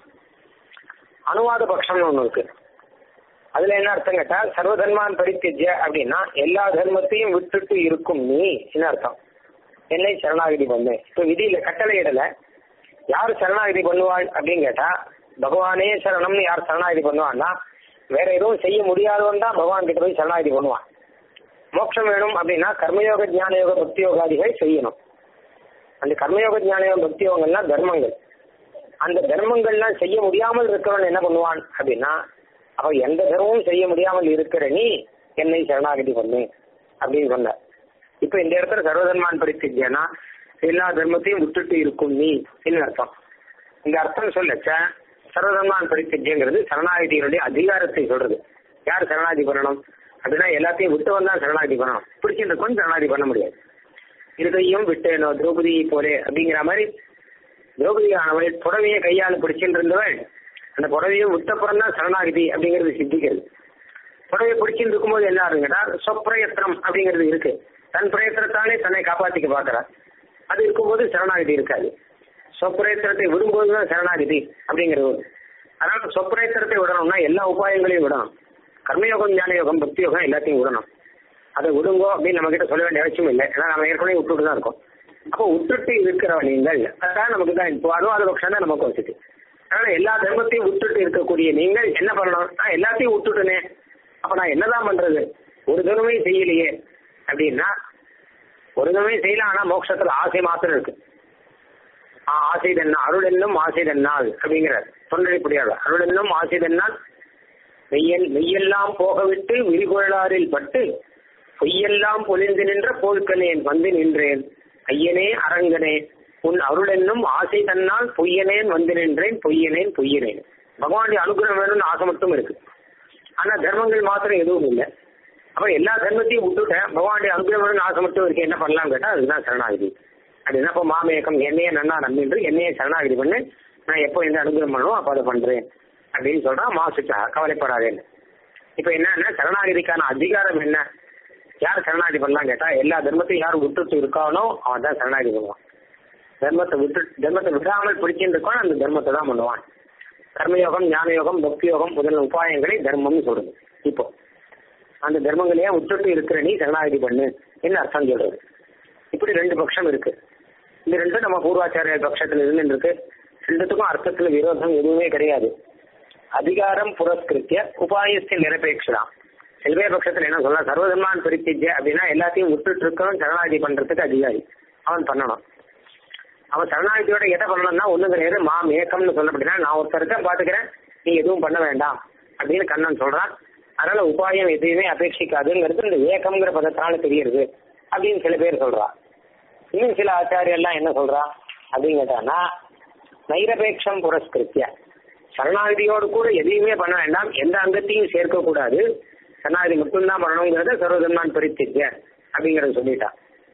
அனுவாத பட்சம்னு ஒண்ணு இருக்கு அதுல என்ன அர்த்தம் கேட்டா சர்வதர்மான் பரித்திய அப்படின்னா எல்லா தர்மத்தையும் விட்டுட்டு இருக்கும் நீ என்ன அர்த்தம் என்னை சரணாகதி பண்ணு இப்ப விதியில கட்டளை இடல யார் சரணாகதி பண்ணுவாள் அப்படின்னு கேட்டா பகவானே சரணம்னு யார் சரணாகதி பண்ணுவான்னா வேற எதுவும் செய்ய முடியாதவன் தான் பகவான் கிட்ட போய் சரணாகதி பண்ணுவான் மோட்சம் வேணும் அப்படின்னா கர்மயோக ஞான யோக பக்தி யோகாதிகள் செய்யணும் அந்த கர்மயோக ஞான யோக பக்தி யோகங்கள்லாம் தர்மங்கள் அந்த தர்மங்கள்லாம் செய்ய முடியாமல் இருக்கிறவன் என்ன பண்ணுவான் அப்படின்னா அவ எந்த தர்மமும் செய்ய முடியாமல் இருக்கிற நீ என்னை சரணாகதி பண்ணு அப்படின்னு சொன்ன இப்ப இந்த இடத்துல சர்வதர்மான் படிச்சிருக்கியன்னா எல்லா தர்மத்தையும் விட்டுட்டு இருக்கும் நீ என்ன அர்த்தம் இந்த அர்த்தம் சொல்லச்ச சர்வதர்மான் படிச்சிருக்கிறது சரணாகதியினுடைய அதிகாரத்தை சொல்றது யார் சரணாகதி பண்ணணும் அப்படின்னா எல்லாத்தையும் விட்டு வந்தா சரணாகதி பண்ணணும் பிடிச்சிருக்கும் சரணாகதி பண்ண முடியாது இருதையும் விட்டேனோ திரௌபதி போலே அப்படிங்கிற மாதிரி திரௌபதி ஆனவள் புடவையை கையால் பிடிச்சிட்டு இருந்தவள் அந்த புடவையை விட்டப்புறம் தான் சரணாகதி அப்படிங்கிறது சித்திக்கிறது புடவையை பிடிச்சிட்டு இருக்கும்போது என்ன ஆகுதுங்கன்னா சொப்பிரயத்தனம் அப்படிங்கிறது இருக்கு தன் பிரயத்தனத்தாலே தன்னை காப்பாத்திக்க பாக்குறா அது இருக்கும்போது சரணாகதி இருக்காது சொப்பிரயத்தனத்தை விடும்போது தான் சரணாகதி அப்படிங்கிறது வரும். அதனால சொப்பிரயத்தனத்தை விடணும்னா எல்லா உபாயங்களையும் விடணும் கர்மயோகம் ஞான யோகம் பக்தி யோகம் எல்லாத்தையும் விடணும் அதை விடுங்கோ அப்படின்னு நம்ம கிட்ட சொல்ல வேண்டிய அவசியம் இல்லை ஏன்னா நம்ம ஏற்கனவே விட்டுட்டு தான் இருக்கோம் அப்போ விட்டுட்டு இருக்கிற நீங்கள் அதான் நமக்கு தான் இப்போ அனுவாத பட்சம் தான் நமக்கு வசதி அதனால எல்லா தர்மத்தையும் விட்டுட்டு இருக்கக்கூடிய நீங்கள் என்ன பண்ணணும் நான் எல்லாத்தையும் விட்டுட்டனே அப்ப நான் என்னதான் பண்றது ஒரு தர்மமே செய்யலையே அப்படின்னா ஒரு தர்மமே செய்யலாம் ஆனா மோட்சத்துல ஆசை மாத்திரம் இருக்கு ஆ, ஆசை தன்னா அருள் என்னும் ஆசை தன்னால் அப்படிங்கிறார் தொண்டரைப்படியாக அருள் என்னும் ஆசை தன்னால் மெய்யல் மெய்யெல்லாம் போகவிட்டு விரிகுழலாரில் பட்டு பொய்யெல்லாம் பொலிந்து நின்ற போழ்கனேன் வந்து நின்றேன் ஐயனே அரங்கனே உன் அருள் என்னும் ஆசை தன்னால் பொய்யனேன் வந்து நின்றேன் பொய்யனேன் பொய்யனேன் பகவானுடைய அனுகிரகம் வேணும்னு ஆசை மட்டும் இருக்கு ஆனா தர்மங்கள் மாத்திரம் எதுவும் இல்லை அப்ப எல்லா தர்மத்தையும் விட்டுட்டேன் பகவானுடைய அனுகிரகம் வேணும்னு ஆசை மட்டும் இருக்கு என்ன பண்ணலாம் கேட்டா அதுதான் சரணாகதி அப்படின்னா இப்போ மாமேகம் என்னையே நன்னா நம்பின்று என்னையே சரணாகதி பண்ணு நான் எப்போ எந்த அனுகிரகம் பண்ணணும் அப்போ அதை பண்றேன் அப்படின்னு சொல்றான் மாசுச்சா கவலைப்படாதேன்னு இப்ப என்னன்னா சரணாகதிக்கான அதிகாரம் என்ன யார் சரணாகதி பண்ணலாம் கேட்டா எல்லா தர்மத்தையும் யார் விட்டுட்டு இருக்கானோ அவன் தான் சரணாகதி பண்ணுவான் தர்மத்தை விட்டு தர்மத்தை விடாமல் பிடிச்சிட்டு இருக்கானோ அந்த தர்மத்தை தான் பண்ணுவான் கர்மயோகம் ஞான யோகம் பக்தி யோகம் முதல் உபாயங்களை தர்மம்னு சொல்றது இப்போ அந்த தர்மங்களையே விட்டுட்டு இருக்கிற நீ சரணாகதி பண்ணு என்ன அர்த்தம் சொல்றது இப்படி ரெண்டு பட்சம் இருக்கு இந்த ரெண்டும் நம்ம பூர்வாச்சாரிய பட்சத்துல இருந்து இருக்கு ரெண்டுத்துக்கும் அர்த்தத்துல விரோதம் எதுவுமே கிடையாது அதிகாரம் புரஸ்கிருத்திய உபாயஸ்திய நிரபேட்சலாம் சில பேர் பட்சத்துல என்ன சொல்லலாம் சர்வதர்மான் பிரித்திஜ அப்படின்னா எல்லாத்தையும் விட்டுட்டு இருக்கவன் சரணாகதி பண்றதுக்கு அதிகாரி அவன் பண்ணணும் அவன் சரணாகதியோட எதை பண்ணணும்னா ஒண்ணு கிடையாது மாம் ஏக்கம்னு சொல்லப்படினா நான் ஒருத்தருக்க பாத்துக்கிறேன் நீ எதுவும் பண்ண வேண்டாம் அப்படின்னு கண்ணன் சொல்றான் அதனால உபாயம் எதையுமே அபேட்சிக்காதுங்கிறது இந்த ஏக்கம்ங்கிற பதத்தினால தெரியுது அப்படின்னு சில பேர் சொல்றா இன்னும் சில ஆச்சாரியெல்லாம் என்ன சொல்றா அப்படின்னு கேட்டான்னா நைரபேட்சம் புரஸ்கிருத்திய சரணாகதியோடு கூட எதையுமே பண்ண வேண்டாம் எந்த அங்கத்தையும் சேர்க்க கூடாது சரணாகதி மட்டும்தான் பண்ணணுங்கிறத சர்வதர்மான் பிரித்திருக்க அப்படிங்கறத சொல்லிட்டா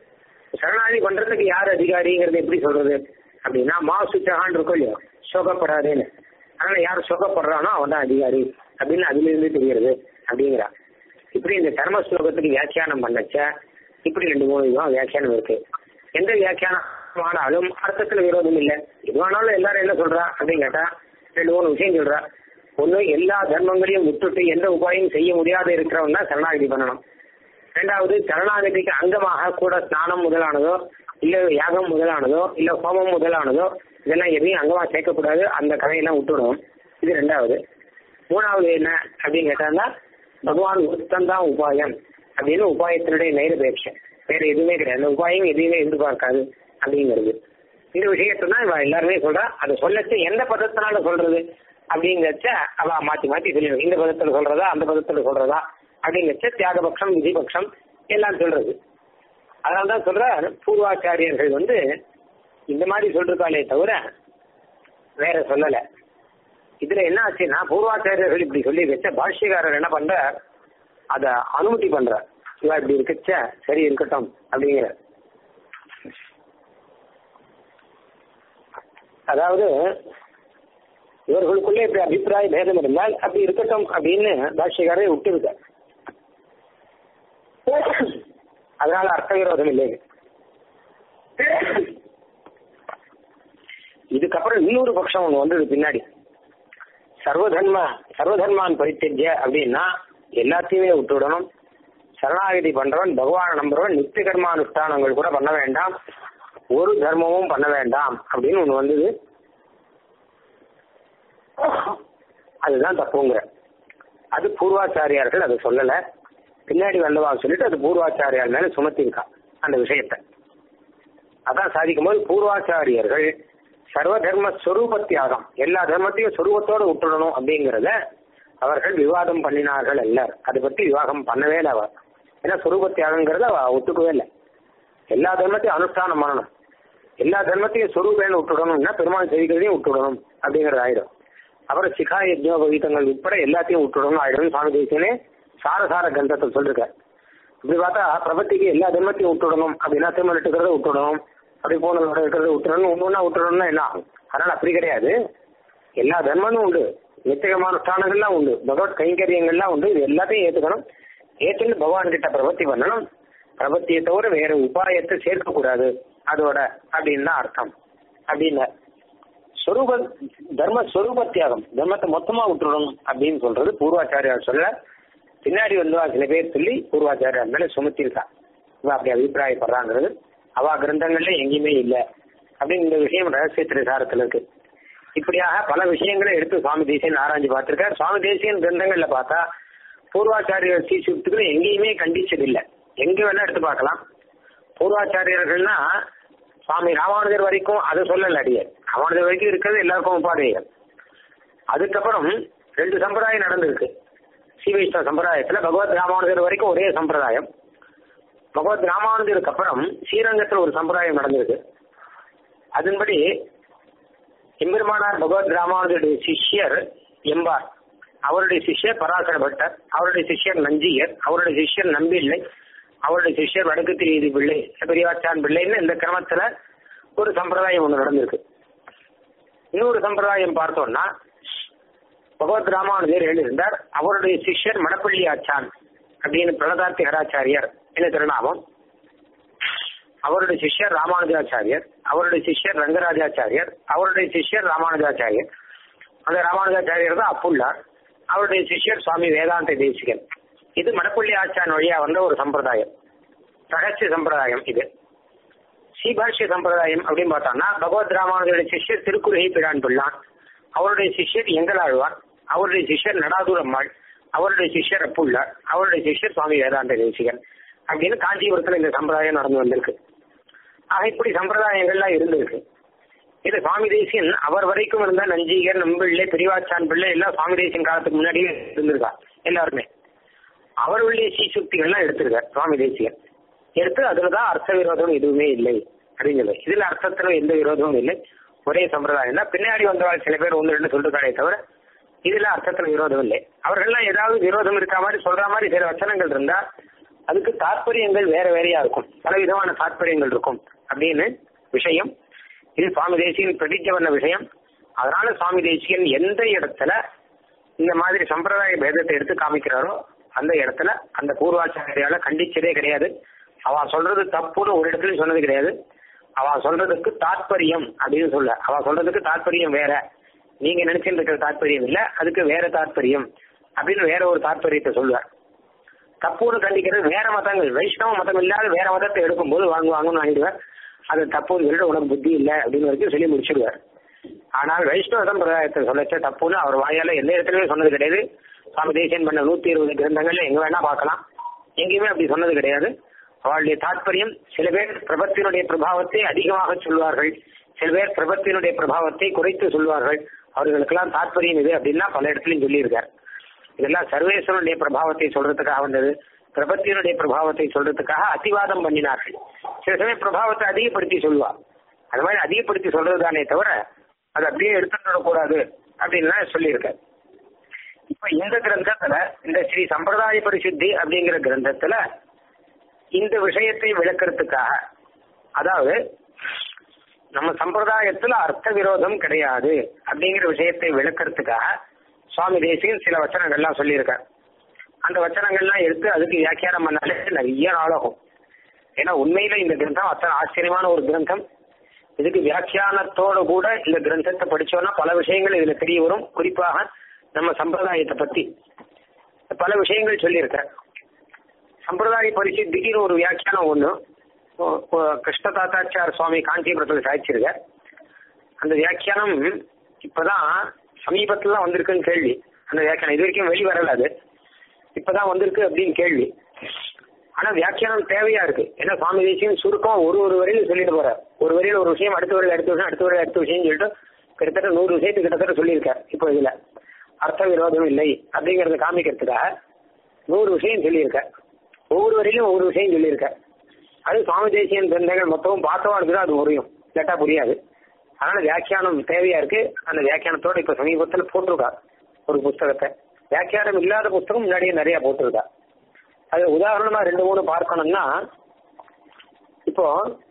சரணாகதி பண்றதுக்கு யார் அதிகாரிங்கிறது எப்படி சொல்றது அப்படின்னா மா சுச்சகான் இருக்கும் இல்லையோ சோகப்படாதேன்னு அதனால யார் சோகப்படுறானோ அவன் தான் அதிகாரி அப்படின்னு அதுல இருந்து தெரிகிறது அப்படிங்கிறா இப்படி இந்த கர்ம ஸ்லோகத்துக்கு வியாக்கியானம் பண்ணச்ச இப்படி ரெண்டு மூணு விதம் வியாக்கியானம் இருக்கு எந்த வியாக்கியானம் ஆனாலும் அர்த்தத்துல விரோதம் இல்லை எதுவானாலும் எல்லாரும் என்ன சொல்றா அப்படின்னு கேட்டா ரெண்டு மூணு விஷயம் சொல்றா ஒண்ணு எல்லா தர்மங்களையும் விட்டுட்டு எந்த உபாயம் செய்ய முடியாத இருக்கிறவன் தான் சரணாகதி பண்ணணும் ரெண்டாவது சரணாகதிக்கு அங்கமாக கூட ஸ்நானம் முதலானதோ இல்ல யாகம் முதலானதோ இல்ல ஹோமம் முதலானதோ இதெல்லாம் எதையும் அங்கமா சேர்க்கக்கூடாது அந்த கதையெல்லாம் விட்டுடும் இது ரெண்டாவது மூணாவது என்ன அப்படின்னு கேட்டாங்கன்னா பகவான் ஒருத்தன் தான் உபாயம் அப்படின்னு உபாயத்தினுடைய நைரபேட்சம் வேற எதுவுமே கிடையாது அந்த உபாயம் எதையுமே எதிர்பார்க்காது அப்படிங்கிறது இந்த விஷயத்தை தான் இவ எல்லாருமே சொல்றா அதை சொல்லச்சு எந்த பதத்தினால சொல்றது அப்படிங்கிறச்ச அவ மாத்தி மாத்தி சொல்லிடுவோம் இந்த பதத்துல சொல்றதா அந்த பதத்துல சொல்றதா அப்படிங்கிறச்ச தியாகபக்ஷம் விதிபக்ஷம் எல்லாம் சொல்றது அதனாலதான் சொல்ற பூர்வாச்சாரியர்கள் வந்து இந்த மாதிரி சொல்றாங்களே தவிர வேற சொல்லல இதுல என்ன ஆச்சுன்னா பூர்வாச்சாரியர்கள் இப்படி சொல்லி வச்ச பாஷ்யக்காரர் என்ன பண்ற அத அனுமதி பண்ற இவா இப்படி இருக்கச்ச சரி இருக்கட்டும் அப்படிங்கிற அதாவது இவர்களுக்குள்ளே இப்படி அபிப்பிராய பேதம் இருந்தால் அப்படி இருக்கட்டும் அப்படின்னு பாஷ்யக்காரரை விட்டுருக்க அதனால அர்த்த விரோதம் இல்லை இதுக்கப்புறம் இன்னொரு பட்சம் ஒண்ணு வந்தது பின்னாடி சர்வதர்ம சர்வதர்மான் பரித்தெஜ்ய அப்படின்னா எல்லாத்தையுமே விட்டுவிடணும் சரணாகதி பண்றவன் பகவானை நம்புறவன் நித்திய கர்மானுஷ்டானங்கள் கூட பண்ண வேண்டாம் ஒரு தர்மமும் பண்ண வேண்டாம் அப்படின்னு ஒண்ணு வந்தது அதுதான் தப்புங்கிற அது பூர்வாச்சாரியார்கள் அதை சொல்லல பின்னாடி வந்தவா சொல்லிட்டு அது பூர்வாச்சாரியார் மேல சுமத்திருக்கா அந்த விஷயத்த அதான் சாதிக்கும் போது பூர்வாச்சாரியர்கள் சர்வ தர்ம ஸ்வரூப தியாகம் எல்லா தர்மத்தையும் சொரூபத்தோட விட்டுடணும் அப்படிங்கிறத அவர்கள் விவாதம் பண்ணினார்கள் அல்ல அதை பத்தி விவாதம் பண்ணவே இல்லை அவர் ஏன்னா சொரூப தியாகங்கிறத அவ ஒத்துக்கவே இல்லை எல்லா தர்மத்தையும் அனுஷ்டானம் பண்ணணும் எல்லா தர்மத்தையும் சொரூபேன்னு விட்டுடணும்னா பெருமாள் செய்திகளையும் விட்டுடணும் அப்படிங்கிறது ஆயிடும் அப்புறம் சிகா யஜ்னோபவீதங்கள் உட்பட எல்லாத்தையும் விட்டுடணும் ஆயிடும் சுவாமி தேசியனே சாரசார கந்தத்தை சொல்லிருக்காரு இப்படி பார்த்தா பிரபத்திக்கு எல்லா தர்மத்தையும் விட்டுடணும் அப்படின்னா திருமணம் இருக்கிறத விட்டுடணும் அப்படி போனதோட இருக்கிறத விட்டுடணும் ஒன்று விட்டுடணும்னா என்ன ஆகும் அதனால அப்படி கிடையாது எல்லா தர்மமும் உண்டு நித்தியமான ஸ்தானங்கள்லாம் உண்டு பகவத் கைங்கரியங்கள்லாம் உண்டு இது எல்லாத்தையும் ஏத்துக்கணும் ஏற்றுன்னு பகவான் கிட்ட பிரபத்தி பண்ணணும் பிரபத்தியை தவிர வேற உபாயத்தை சேர்க்கக்கூடாது அதோட அப்படின்னு தான் அர்த்தம் அப்படின்னு சொரூப தர்ம சொரூப தியாகம் தர்மத்தை மொத்தமா விட்டுடணும் அப்படின்னு சொல்றது பூர்வாச்சாரியார் சொல்ல பின்னாடி வந்து சில பேர் சொல்லி பூர்வாச்சாரியார் மேல சுமத்திருக்கா இவ அப்படி அபிப்பிராயப்படுறாங்கிறது அவ கிரந்தங்கள்ல எங்கேயுமே இல்லை அப்படின்னு இந்த விஷயம் ரகசிய திரைசாரத்துல இருக்கு இப்படியாக பல விஷயங்களை எடுத்து சுவாமி தேசியன் ஆராய்ஞ்சு பார்த்திருக்கார் சுவாமி தேசியன் கிரந்தங்கள்ல பார்த்தா பூர்வாச்சாரியர் சீசுத்துக்கு எங்கேயுமே கண்டிச்சது இல்லை எங்க வேணா எடுத்து பார்க்கலாம் பூர்வாச்சாரியர்கள்னா சுவாமி ராமானுஜர் வரைக்கும் அதை சொல்லல அடியே ராமானுஜர் வரைக்கும் இருக்கிறது எல்லாருக்கும் உபாதையர் அதுக்கப்புறம் ரெண்டு சம்பிரதாயம் நடந்திருக்கு ஸ்ரீவைஷ்ணவ சம்பிரதாயத்துல பகவத் ராமானுஜர் வரைக்கும் ஒரே சம்பிரதாயம் பகவத் ராமானுஜருக்கு அப்புறம் ஸ்ரீரங்கத்தில் ஒரு சம்பிரதாயம் நடந்திருக்கு அதன்படி எம்பெருமானார் பகவத் ராமானுஜருடைய சிஷ்யர் எம்பார் அவருடைய சிஷ்யர் பராசர பட்டர் அவருடைய சிஷ்யர் நஞ்சியர் அவருடைய சிஷ்யர் நம்பிள்ளை அவருடைய சிஷ்யர் வடக்கு திரியதி பிள்ளை பெரியவாச்சான் பிள்ளைன்னு இந்த கிரமத்துல ஒரு சம்பிரதாயம் ஒன்று நடந்திருக்கு இன்னொரு சம்பிரதாயம் பார்த்தோம்னா பகவத் ராமானுஜர் எழுதியிருந்தார் அவருடைய சிஷ்யர் மணப்பள்ளி ஆச்சான் அப்படின்னு பிரகதார்த்தி ஹராச்சாரியர் என்ன திருநாமம் அவருடைய சிஷ்யர் ராமானுஜாச்சாரியர் அவருடைய சிஷ்யர் ரங்கராஜாச்சாரியர் அவருடைய சிஷ்யர் ராமானுஜாச்சாரியர் அந்த ராமானுஜாச்சாரியர் தான் அப்புள்ளார் அவருடைய சிஷ்யர் சுவாமி வேதாந்த தேசிகன் இது மணப்பள்ளி ஆச்சான் வழியா வந்த ஒரு சம்பிரதாயம் ரகசிய சம்பிரதாயம் இது ஸ்ரீபாஷ்ய சம்பிரதாயம் அப்படின்னு பார்த்தோம்னா பகவத் ராமானுஜருடைய சிஷ்யர் திருக்குறளை பிரான் பிள்ளான் அவருடைய சிஷ்யர் எங்களாழ்வார் அவருடைய சிஷ்யர் நடாதுரம்மாள் அவருடைய சிஷ்யர் அப்புள்ளார் அவருடைய சிஷ்யர் சுவாமி வேதாந்த தேசிகன் அப்படின்னு காஞ்சிபுரத்துல இந்த சம்பிரதாயம் நடந்து வந்திருக்கு ஆக இப்படி சம்பிரதாயங்கள்லாம் இருந்திருக்கு இது சுவாமி தேசியன் அவர் வரைக்கும் இருந்த நஞ்சிகர் நம்பிள்ளை பெரியவாச்சான் பிள்ளை எல்லாம் சுவாமி தேசியன் காலத்துக்கு முன்னாடியே இருந்திருக்கா எல்லாருமே அவர்களுடைய சீசுக்திகள்லாம் எடுத்திருக்கார் சுவாமி தேசியன் எடுத்து அதுலதான் அர்த்த விரோதம் எதுவுமே இல்லை அப்படின்னு சொல்லி இதுல அர்த்தத்துல எந்த விரோதமும் இல்லை ஒரே சம்பிரதாயம் தான் பின்னாடி வந்தவாள் சில பேர் ஒன்று ரெண்டு சொல்லிருக்காரே தவிர இதுல அர்த்தத்துல விரோதம் இல்லை அவர்கள்லாம் ஏதாவது விரோதம் இருக்க மாதிரி சொல்ற மாதிரி சில வச்சனங்கள் இருந்தா அதுக்கு தாற்பயங்கள் வேற வேறையா இருக்கும் பல விதமான தாற்பயங்கள் இருக்கும் அப்படின்னு விஷயம் இது சுவாமி தேசியன் பிரதிஜ பண்ண விஷயம் அதனால சுவாமி தேசியன் எந்த இடத்துல இந்த மாதிரி சம்பிரதாய பேதத்தை எடுத்து காமிக்கிறாரோ அந்த இடத்துல அந்த பூர்வாச்சாரியால கண்டிச்சதே கிடையாது அவ சொல்றது தப்புன்னு ஒரு இடத்துலயும் சொன்னது கிடையாது அவ சொல்றதுக்கு தாற்பயம் அப்படின்னு சொல்ல அவ சொல்றதுக்கு தாற்பயம் வேற நீங்க நினைச்சிட்டு இருக்கிற தாற்பயம் இல்ல அதுக்கு வேற தாற்பயம் அப்படின்னு வேற ஒரு தாற்பயத்தை சொல்லுவார் தப்புன்னு கண்டிக்கிறது வேற மதங்கள் வைஷ்ணவ மதம் இல்லாத வேற மதத்தை எடுக்கும்போது வாங்குவாங்கன்னு வாங்கிடுவார் அது தப்புன்னு சொல்லிட்டு உனக்கு புத்தி இல்லை அப்படின்னு வரைக்கும் சொல்லி முடிச்சிடுவார் ஆனால் வைஷ்ணவ சம்பிரதாயத்தை சொல்லச்ச தப்புன்னு அவர் வாயால எந்த இடத்துலயுமே சொன்னது கிடையாது சுவாமி தேசியன் பண்ண நூத்தி இருபது கிரந்தங்கள்ல எங்க வேணா பார்க்கலாம் எங்கேயுமே அப்படி சொன்னது கிடையாது அவளுடைய தாற்பயம் சில பேர் பிரபத்தினுடைய பிரபாவத்தை அதிகமாக சொல்வார்கள் சில பேர் பிரபத்தினுடைய பிரபாவத்தை குறைத்து சொல்வார்கள் அவர்களுக்கெல்லாம் தாற்பயம் இது அப்படின்னா பல இடத்துலயும் சொல்லியிருக்கார் இதெல்லாம் சர்வேஸ்வரனுடைய பிரபாவத்தை சொல்றதுக்காக வந்தது பிரபத்தினுடைய பிரபாவத்தை சொல்றதுக்காக அத்திவாதம் பண்ணினார்கள் சில சமயம் பிரபாவத்தை அதிகப்படுத்தி சொல்லுவா அது மாதிரி அதிகப்படுத்தி சொல்றதுதானே தவிர அது அப்படியே எடுத்துட்டு கூடாது அப்படின்னு சொல்லியிருக்காரு இப்ப இந்த கிரந்தத்துல இந்த ஸ்ரீ சம்பிரதாய பரிசுத்தி அப்படிங்கிற கிரந்தத்துல இந்த விஷயத்தை விளக்கறதுக்காக அதாவது நம்ம சம்பிரதாயத்துல அர்த்த விரோதம் கிடையாது அப்படிங்கிற விஷயத்தை விளக்கறதுக்காக சுவாமி தேசியன் சில வச்சனங்கள்லாம் சொல்லியிருக்கார் அந்த வச்சனங்கள்லாம் எடுத்து அதுக்கு வியாக்கியானம் பண்ணாலே நிறைய நாளாகும் ஏன்னா உண்மையில இந்த கிரந்தம் அத்தனை ஆச்சரியமான ஒரு கிரந்தம் இதுக்கு வியாக்கியானத்தோட கூட இந்த கிரந்தத்தை படிச்சோம்னா பல விஷயங்கள் இதுல தெரிய வரும் குறிப்பாக நம்ம சம்பிரதாயத்தை பத்தி பல விஷயங்கள் சொல்லியிருக்கார் சம்பிரதாய பரிசுத்திக்கு ஒரு வியாக்கியானம் ஒண்ணு கிருஷ்ண தாத்தாச்சார் சுவாமி காஞ்சிபுரத்தில் சாய்ச்சிருக்கார் அந்த வியாக்கியானம் இப்பதான் சமீபத்துல தான் வந்திருக்குன்னு கேள்வி அந்த வியாக்கியானம் இது வரைக்கும் வெளி வரல அது இப்பதான் வந்திருக்கு அப்படின்னு கேள்வி ஆனா வியாக்கியானம் தேவையா இருக்கு ஏன்னா சுவாமி தேசியம் சுருக்கம் ஒரு ஒரு வரையில சொல்லிட்டு போறார் ஒரு வரையில ஒரு விஷயம் அடுத்த வரையில அடுத்த விஷயம் அடுத்த வரையில அடுத்த விஷயம் சொல்லிட்டு கிட்டத்தட்ட நூறு விஷயத்துக்கு கிட்டத்தட்ட சொல்லியிருக்கார் இப்போ இதுல அர்த்த விரோதம் இல்லை அப்படிங்கறத காமிக்கிறதுக்காக நூறு விஷயம் சொல்லியிருக்கார் ஒவ்வொரு வரையிலும் ஒவ்வொரு விஷயம் சொல்லியிருக்கார் அது சுவாமி தேசியன் கிரந்தங்கள் மொத்தமும் பார்த்தவாளுக்கு தான் அது புரியும் இல்லாட்டா புரியாது அதனால வியாக்கியானம் தேவையா இருக்கு அந்த வியாக்கியானத்தோட இப்ப சமீபத்தில் போட்டிருக்கா ஒரு புஸ்தகத்தை வியாக்கியானம் இல்லாத புஸ்தகம் முன்னாடியே நிறைய போட்டிருக்கா அது உதாரணமா ரெண்டு மூணு பார்க்கணும்னா இப்போ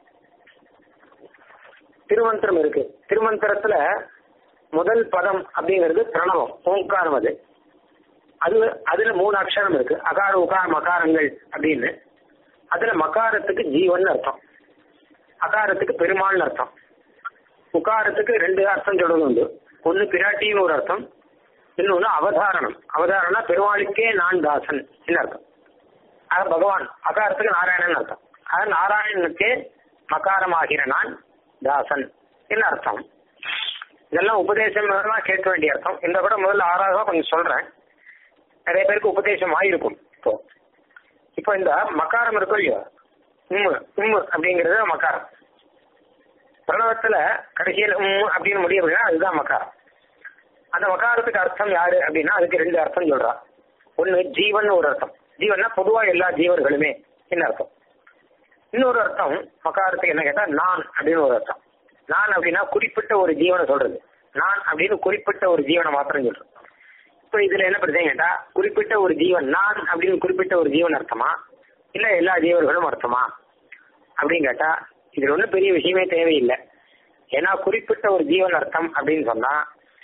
திருமந்திரம் இருக்கு திருமந்திரத்துல முதல் பதம் அப்படிங்கிறது பிரணவம் ஓங்காரம் அது அது அதுல மூணு அக்ஷரம் இருக்கு அகார உகார மகாரங்கள் அப்படின்னு அதுல மகாரத்துக்கு ஜீவன் அர்த்தம் அகாரத்துக்கு பெருமாள்னு அர்த்தம் உகாரத்துக்கு ரெண்டு அர்த்தம் சொல்றது உண்டு ஒன்னு பிராட்டின்னு ஒரு அர்த்தம் இன்னொன்னு அவதாரணம் அவதாரணம் பெருமாளுக்கே நான் தாசன் அர்த்தம் அது பகவான் அகாரத்துக்கு நாராயணன் அர்த்தம் அது நாராயணனுக்கே மகாரமாகிற நான் தாசன் என்ன அர்த்தம் இதெல்லாம் உபதேசம் மூலமா கேட்க வேண்டிய அர்த்தம் இந்த கூட முதல்ல ஆறாவது கொஞ்சம் சொல்றேன் நிறைய பேருக்கு உபதேசம் ஆயிருக்கும் இப்போ இப்போ இந்த மக்காரம் இருக்கும் இல்லையோ உம்மு உம்மு அப்படிங்கிறது மக்காரம் பிரணவத்துல கடைசியில் உம்மு அப்படின்னு முடியும் அப்படின்னா அதுதான் மக்காரம் அந்த மக்காரத்துக்கு அர்த்தம் யாரு அப்படின்னா அதுக்கு ரெண்டு அர்த்தம் சொல்றா ஒன்னு ஜீவன் ஒரு அர்த்தம் ஜீவன்னா பொதுவா எல்லா ஜீவர்களுமே என்ன அர்த்தம் இன்னொரு அர்த்தம் மக்காரத்துக்கு என்ன கேட்டா நான் அப்படின்னு ஒரு அர்த்தம் நான் அப்படின்னா குறிப்பிட்ட ஒரு ஜீவனை சொல்றது நான் அப்படின்னு குறிப்பிட்ட ஒரு ஜீவனை மாத்திரம் சொல்றேன் இப்ப இதுல என்ன பிரச்சனை கேட்டா குறிப்பிட்ட ஒரு ஜீவன் நான் அப்படின்னு குறிப்பிட்ட ஒரு ஜீவன் அர்த்தமா இல்ல எல்லா ஜீவர்களும் அர்த்தமா அப்படின்னு கேட்டா இதுல ஒன்றும் பெரிய விஷயமே தேவையில்லை ஏன்னா குறிப்பிட்ட ஒரு ஜீவன் அர்த்தம் அப்படின்னு சொன்னா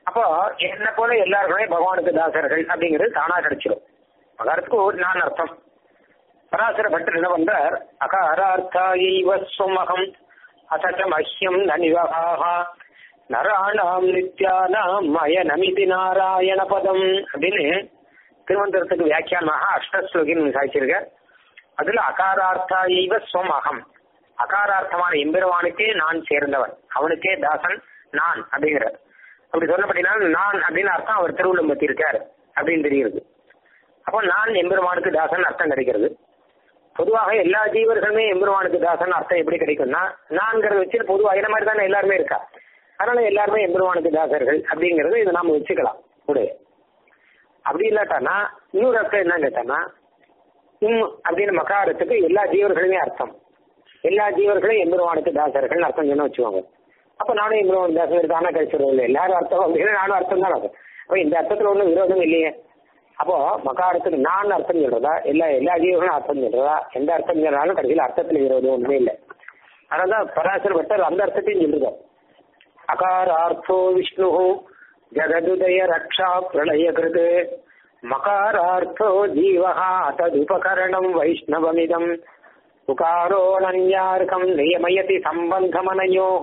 அப்போ என்ன போல எல்லாருமே பகவானுக்கு தாசர்கள் அப்படிங்கிறது தானா கிடைச்சிடும் மகாரத்துக்கு ஒரு நான் அர்த்தம் பராசர பட்டர் என்ன பண்றார் அகாரார்த்தாயைவ சுமகம் அசச்ச மஹ்யம் நனிவகாக நராணாம் நித்யானாம் மய நமிதி நாராயண பதம் அப்படின்னு திருவனந்தபுரத்துக்கு வியாக்கியானமாக அஷ்டஸ்லோகின்னு சாய்ச்சிருக்க அதுல அகாரார்த்தாயைவ சுமகம் அகாரார்த்தமான எம்பெருவானுக்கே நான் சேர்ந்தவன் அவனுக்கே தாசன் நான் அப்படிங்கிறார் அப்படி சொல்லப்படினால் நான் அப்படின்னு அர்த்தம் அவர் திருவுள்ளம் பத்தி இருக்காரு அப்படின்னு தெரியுது அப்போ நான் எம்பெருமானுக்கு தாசன் அர்த்தம் கிடைக்கிறது பொதுவாக எல்லா ஜீவர்களுமே எம்பெருமானுக்கு தாசன் அர்த்தம் எப்படி கிடைக்கும்னா நான்கிறத வச்சு பொதுவாக இந்த மாதிரி தானே எல்லாருமே இருக்கா அதனால எல்லாருமே எம்பெருமானுக்கு தாசர்கள் அப்படிங்கறது இதை நாம வச்சுக்கலாம் கூட அப்படி இல்லாட்டானா இன்னொரு அர்த்தம் என்ன கேட்டானா உம் அப்படின்னு மகாரத்துக்கு எல்லா ஜீவர்களுமே அர்த்தம் எல்லா ஜீவர்களும் எம்பெருமானுக்கு தாசர்கள் அர்த்தம் சொன்ன வச்சுக்கோங்க அப்ப நானும் எம்பெருமான் தாசன் இருக்கானா கிடைச்சிருவோம் இல்லை எல்லாரும் அர்த்தம் அப்படின்னா நானும் அர்த்தம் தான் அது அப்ப இந்த அர்த்தத்துல ஒன்றும் விரோதம் இல்லையே அப்போ மகாரத்துக்கு நான் அர்த்தம் சொல்றதா எல்லா எல்லா ஜீவர்களும் அர்த்தம் சொல்றதா எந்த அர்த்தம் சொன்னாலும் கடைசியில் அர்த்தத்துல விரோதம் ஒண்ணுமே இல்லை அதனாலதான் பராசர பட்டர் அந்த அர்த்தத்தையும் சொல்லுதார் அகாரார்த்தோ விஷ்ணு ஜகதுதய ரக்ஷா பிரளய கிருது மகாரார்த்தோ ஜீவஹா ததுபகரணம் வைஷ்ணவமிதம் உகாரோணன்யார்க்கம் நியமயதி சம்பந்தமனயோः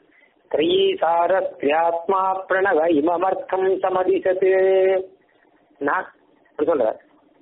த்ரயீசாரஸ்யாத்மா பிரணவ இமமர்த்தம் சமதிசத்து நான் அப்படி சொல்றார்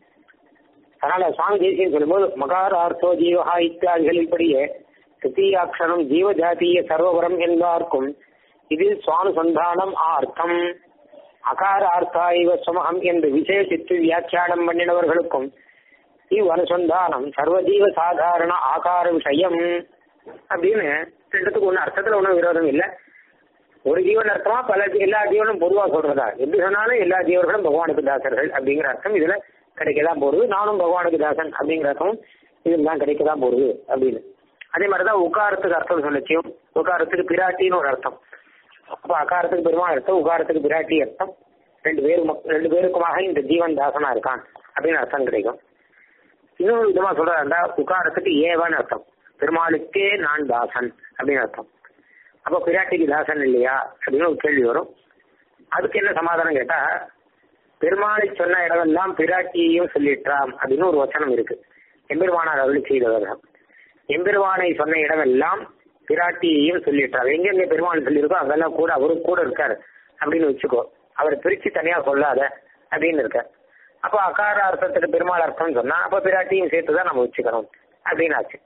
அதனால சுவாமி தேசியம் சொல்லும்போது மகாரார்த்தோ ஜீவஹா இத்தியாதிகளின்படியே திருத்தீயாட்சரம் ஜீவஜாத்திய சர்வபரம் என்பார்க்கும் இதில் சுவானுசந்தானம் ஆர்த்தம் அகார ஆர்த்தாய்வ சுமகம் என்று விசேஷித்து வியாக்கியானம் பண்ணினவர்களுக்கும் இவ் அனுசந்தானம் சர்வஜீவ சாதாரண ஆகார விஷயம் அப்படின்னு ரெண்டுத்துக்கு ஒண்ணு அர்த்தத்துல ஒன்றும் விரோதம் இல்லை ஒரு ஜீவன் அர்த்தமா பல எல்லா ஜீவனும் பொதுவா சொல்றதா எப்படி சொன்னாலும் எல்லா ஜீவர்களும் பகவானுக்கு தாசர்கள் அப்படிங்கிற அர்த்தம் இதுல கிடைக்கதான் போறது நானும் பகவானுக்கு தாசன் அப்படிங்கிற அர்த்தம் இதுல தான் கிடைக்கதான் போறது அப்படின்னு அதே மாதிரிதான் உகாரத்துக்கு அர்த்தம் சொல்லிச்சியும் உகாரத்துக்கு பிராட்டின்னு ஒரு அர்த்தம் அப்ப அகாரத்துக்கு பெருமாள் அர்த்தம் உகாரத்துக்கு பிராட்டி அர்த்தம் ரெண்டு பேரும் ரெண்டு பேருக்குமாக இந்த ஜீவன் தாசனா இருக்கான் அப்படின்னு அர்த்தம் கிடைக்கும் இன்னொரு விதமா சொல்றதா உகாரத்துக்கு ஏவன்னு அர்த்தம் பெருமாளுக்கே நான் தாசன் அப்படின்னு அர்த்தம் அப்போ பிராட்டிக்கு தாசன் இல்லையா அப்படின்னு ஒரு கேள்வி வரும் அதுக்கு என்ன சமாதானம் கேட்டா பெருமாளை சொன்ன இடமெல்லாம் பிராட்டியையும் சொல்லிட்டாம் அப்படின்னு ஒரு வச்சனம் இருக்கு எம்பெருமானார் அருளி செய்தவர்கள் எம்பெருமானை சொன்ன இடமெல்லாம் பிராட்டியையும் சொல்லிட்டார் எங்கெங்க பெருமாள் சொல்லியிருக்கோ அங்கெல்லாம் கூட அவரும் கூட இருக்காரு அப்படின்னு வச்சுக்கோ அவரை பிரிச்சு தனியா சொல்லாத அப்படின்னு இருக்கார் அப்போ அகார அர்த்தத்துக்கு பெருமாள் அர்த்தம் சொன்னா அப்போ பிராட்டியும் சேர்த்து தான் நம்ம வச்சுக்கணும் அப்படின்னு ஆச்சு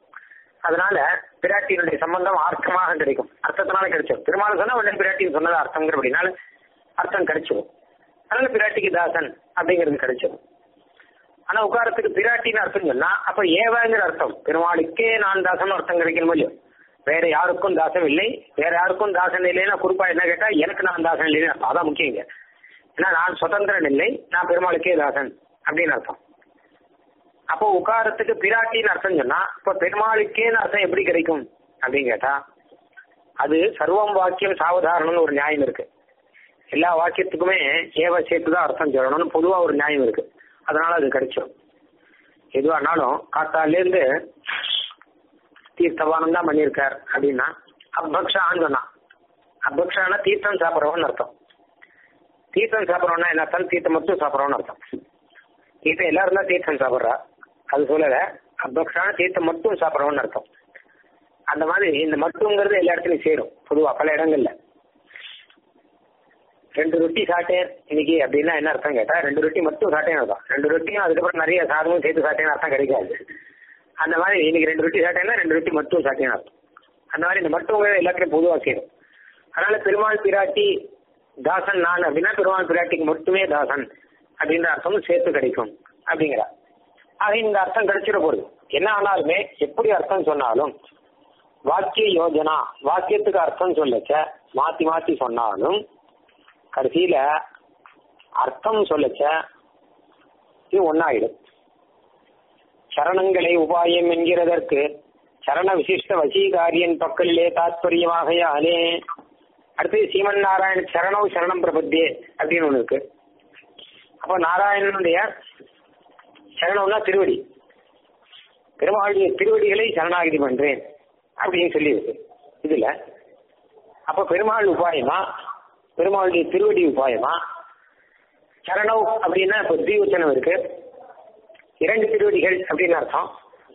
அதனால பிராட்டியினுடைய சம்பந்தம் அர்த்தமாக கிடைக்கும் அர்த்தத்தினால கிடைச்சிடும் பெருமாள் சொன்னா உடனே பிராட்டியும் சொன்னது அர்த்தங்கிற அப்படின்னால அர்த்தம் கிடைச்சிடும் அதனால பிராட்டிக்கு தாசன் அப்படிங்கிறது கிடைச்சிடும் ஆனா உட்காரத்துக்கு பிராட்டின்னு அர்த்தம் சொன்னா அப்ப ஏவாங்கிற அர்த்தம் பெருமாளுக்கே நான் தாசன் அர்த்தம் கிடைக்கணும் இல்லையோ வேற யாருக்கும் தாசம் இல்லை வேற யாருக்கும் தாசன் இல்லைன்னா குறிப்பா என்ன கேட்டா எனக்கு நான் தாசன் இல்லைன்னு அர்த்தம் அதான் முக்கியம் இங்க ஏன்னா நான் சுதந்திரன் இல்லை நான் பெருமாளுக்கே தாசன் அப்படின்னு அர்த்தம் அப்போ உகாரத்துக்கு பிராட்டின்னு அர்த்தம் சொன்னா இப்ப பெருமாளுக்கேன்னு அர்த்தம் எப்படி கிடைக்கும் அப்படின்னு கேட்டா அது சர்வம் வாக்கியம் சாவதாரணம்னு ஒரு நியாயம் இருக்கு எல்லா வாக்கியத்துக்குமே ஏவ சேர்த்து தான் அர்த்தம் சொல்லணும்னு பொதுவா ஒரு நியாயம் இருக்கு அதனால அது கிடைச்சிடும் எதுவானாலும் காத்தாலேருந்து தீர்த்தவானம் தான் பண்ணியிருக்கார் அப்படின்னா அபக்ஷான்னு சொன்னான் அபக்ஷானா தீர்த்தம் சாப்பிட்றவன் அர்த்தம் தீர்த்தம் சாப்பிட்றோம்னா என்ன அர்த்தம் தீர்த்தம் மட்டும் சாப்பிட்றோம்னு அர்த்தம் தீர்த்தம் எல்லாரும் தான் தீர்த்தம் சாப்பிட்றா அது சொல்லல அபக்ஷான தீர்த்தம் மட்டும் சாப்பிட்றோம்னு அர்த்தம் அந்த மாதிரி இந்த மட்டுங்கிறது எல்லா இடத்துலையும் சேரும் பொதுவா பல இடங்கள்ல ரெண்டு ரொட்டி சாப்பிட்டேன் இன்னைக்கு அப்படின்னா என்ன அர்த்தம் கேட்டா ரெண்டு ரொட்டி மட்டும் சாப்பிட்டேன்னு அர்த்தம் ரெண்டு ரொட்டியும் அதுக்கப்புறம் நிறைய சாதமும் சேர்த்து சாப்பிட்டேன்னு அர்த்தம் கிடைக்காது அந்த மாதிரி இன்னைக்கு ரெண்டு ரொட்டி சாப்பிட்டேன்னா ரெண்டு ரொட்டி மட்டும் சாப்பிட்டேன்னு அர்த்தம் அந்த மாதிரி இந்த மட்டுங்கிறது எல்லாத்துலையும் பொதுவாக சேரும் அதனால பெருமாள் பிராட்டி தாசன் நான் அப்படின்னா பெருமாள் பிராட்டிக்கு மட்டுமே தாசன் அப்படின்ற அர்த்தமும் சேர்த்து கிடைக்கும் அப்படிங்கிறா ஆக இந்த அர்த்தம் கிடைச்சிட போகுது என்ன ஆனாலுமே எப்படி அர்த்தம் சொன்னாலும் வாக்கிய யோஜனா வாக்கியத்துக்கு அர்த்தம் சொல்லச்ச மாத்தி மாத்தி சொன்னாலும் கடைசியில அர்த்தம் சொல்லச்ச இது ஒன்னாயிடும் சரணங்களை உபாயம் என்கிறதற்கு சரண விசிஷ்ட வசீகாரியன் பக்கலிலே தாத்பரியமாகையாலே அடுத்து சீமன் நாராயண சரணம் சரணம் பிரபத்தியே அப்படின்னு ஒண்ணு இருக்கு அப்ப நாராயணனுடைய சரணம்னா திருவடி பெருமாளுடைய திருவடிகளை சரணாகிதி பண்றேன் அப்படின்னு சொல்லி இருக்கு இதுல அப்ப பெருமாள் உபாயமா பெருமாளுடைய திருவடி உபாயமா சரணம் அப்படின்னா இப்போ தீவச்சனம் இருக்கு இரண்டு திருவடிகள் அப்படின்னு அர்த்தம்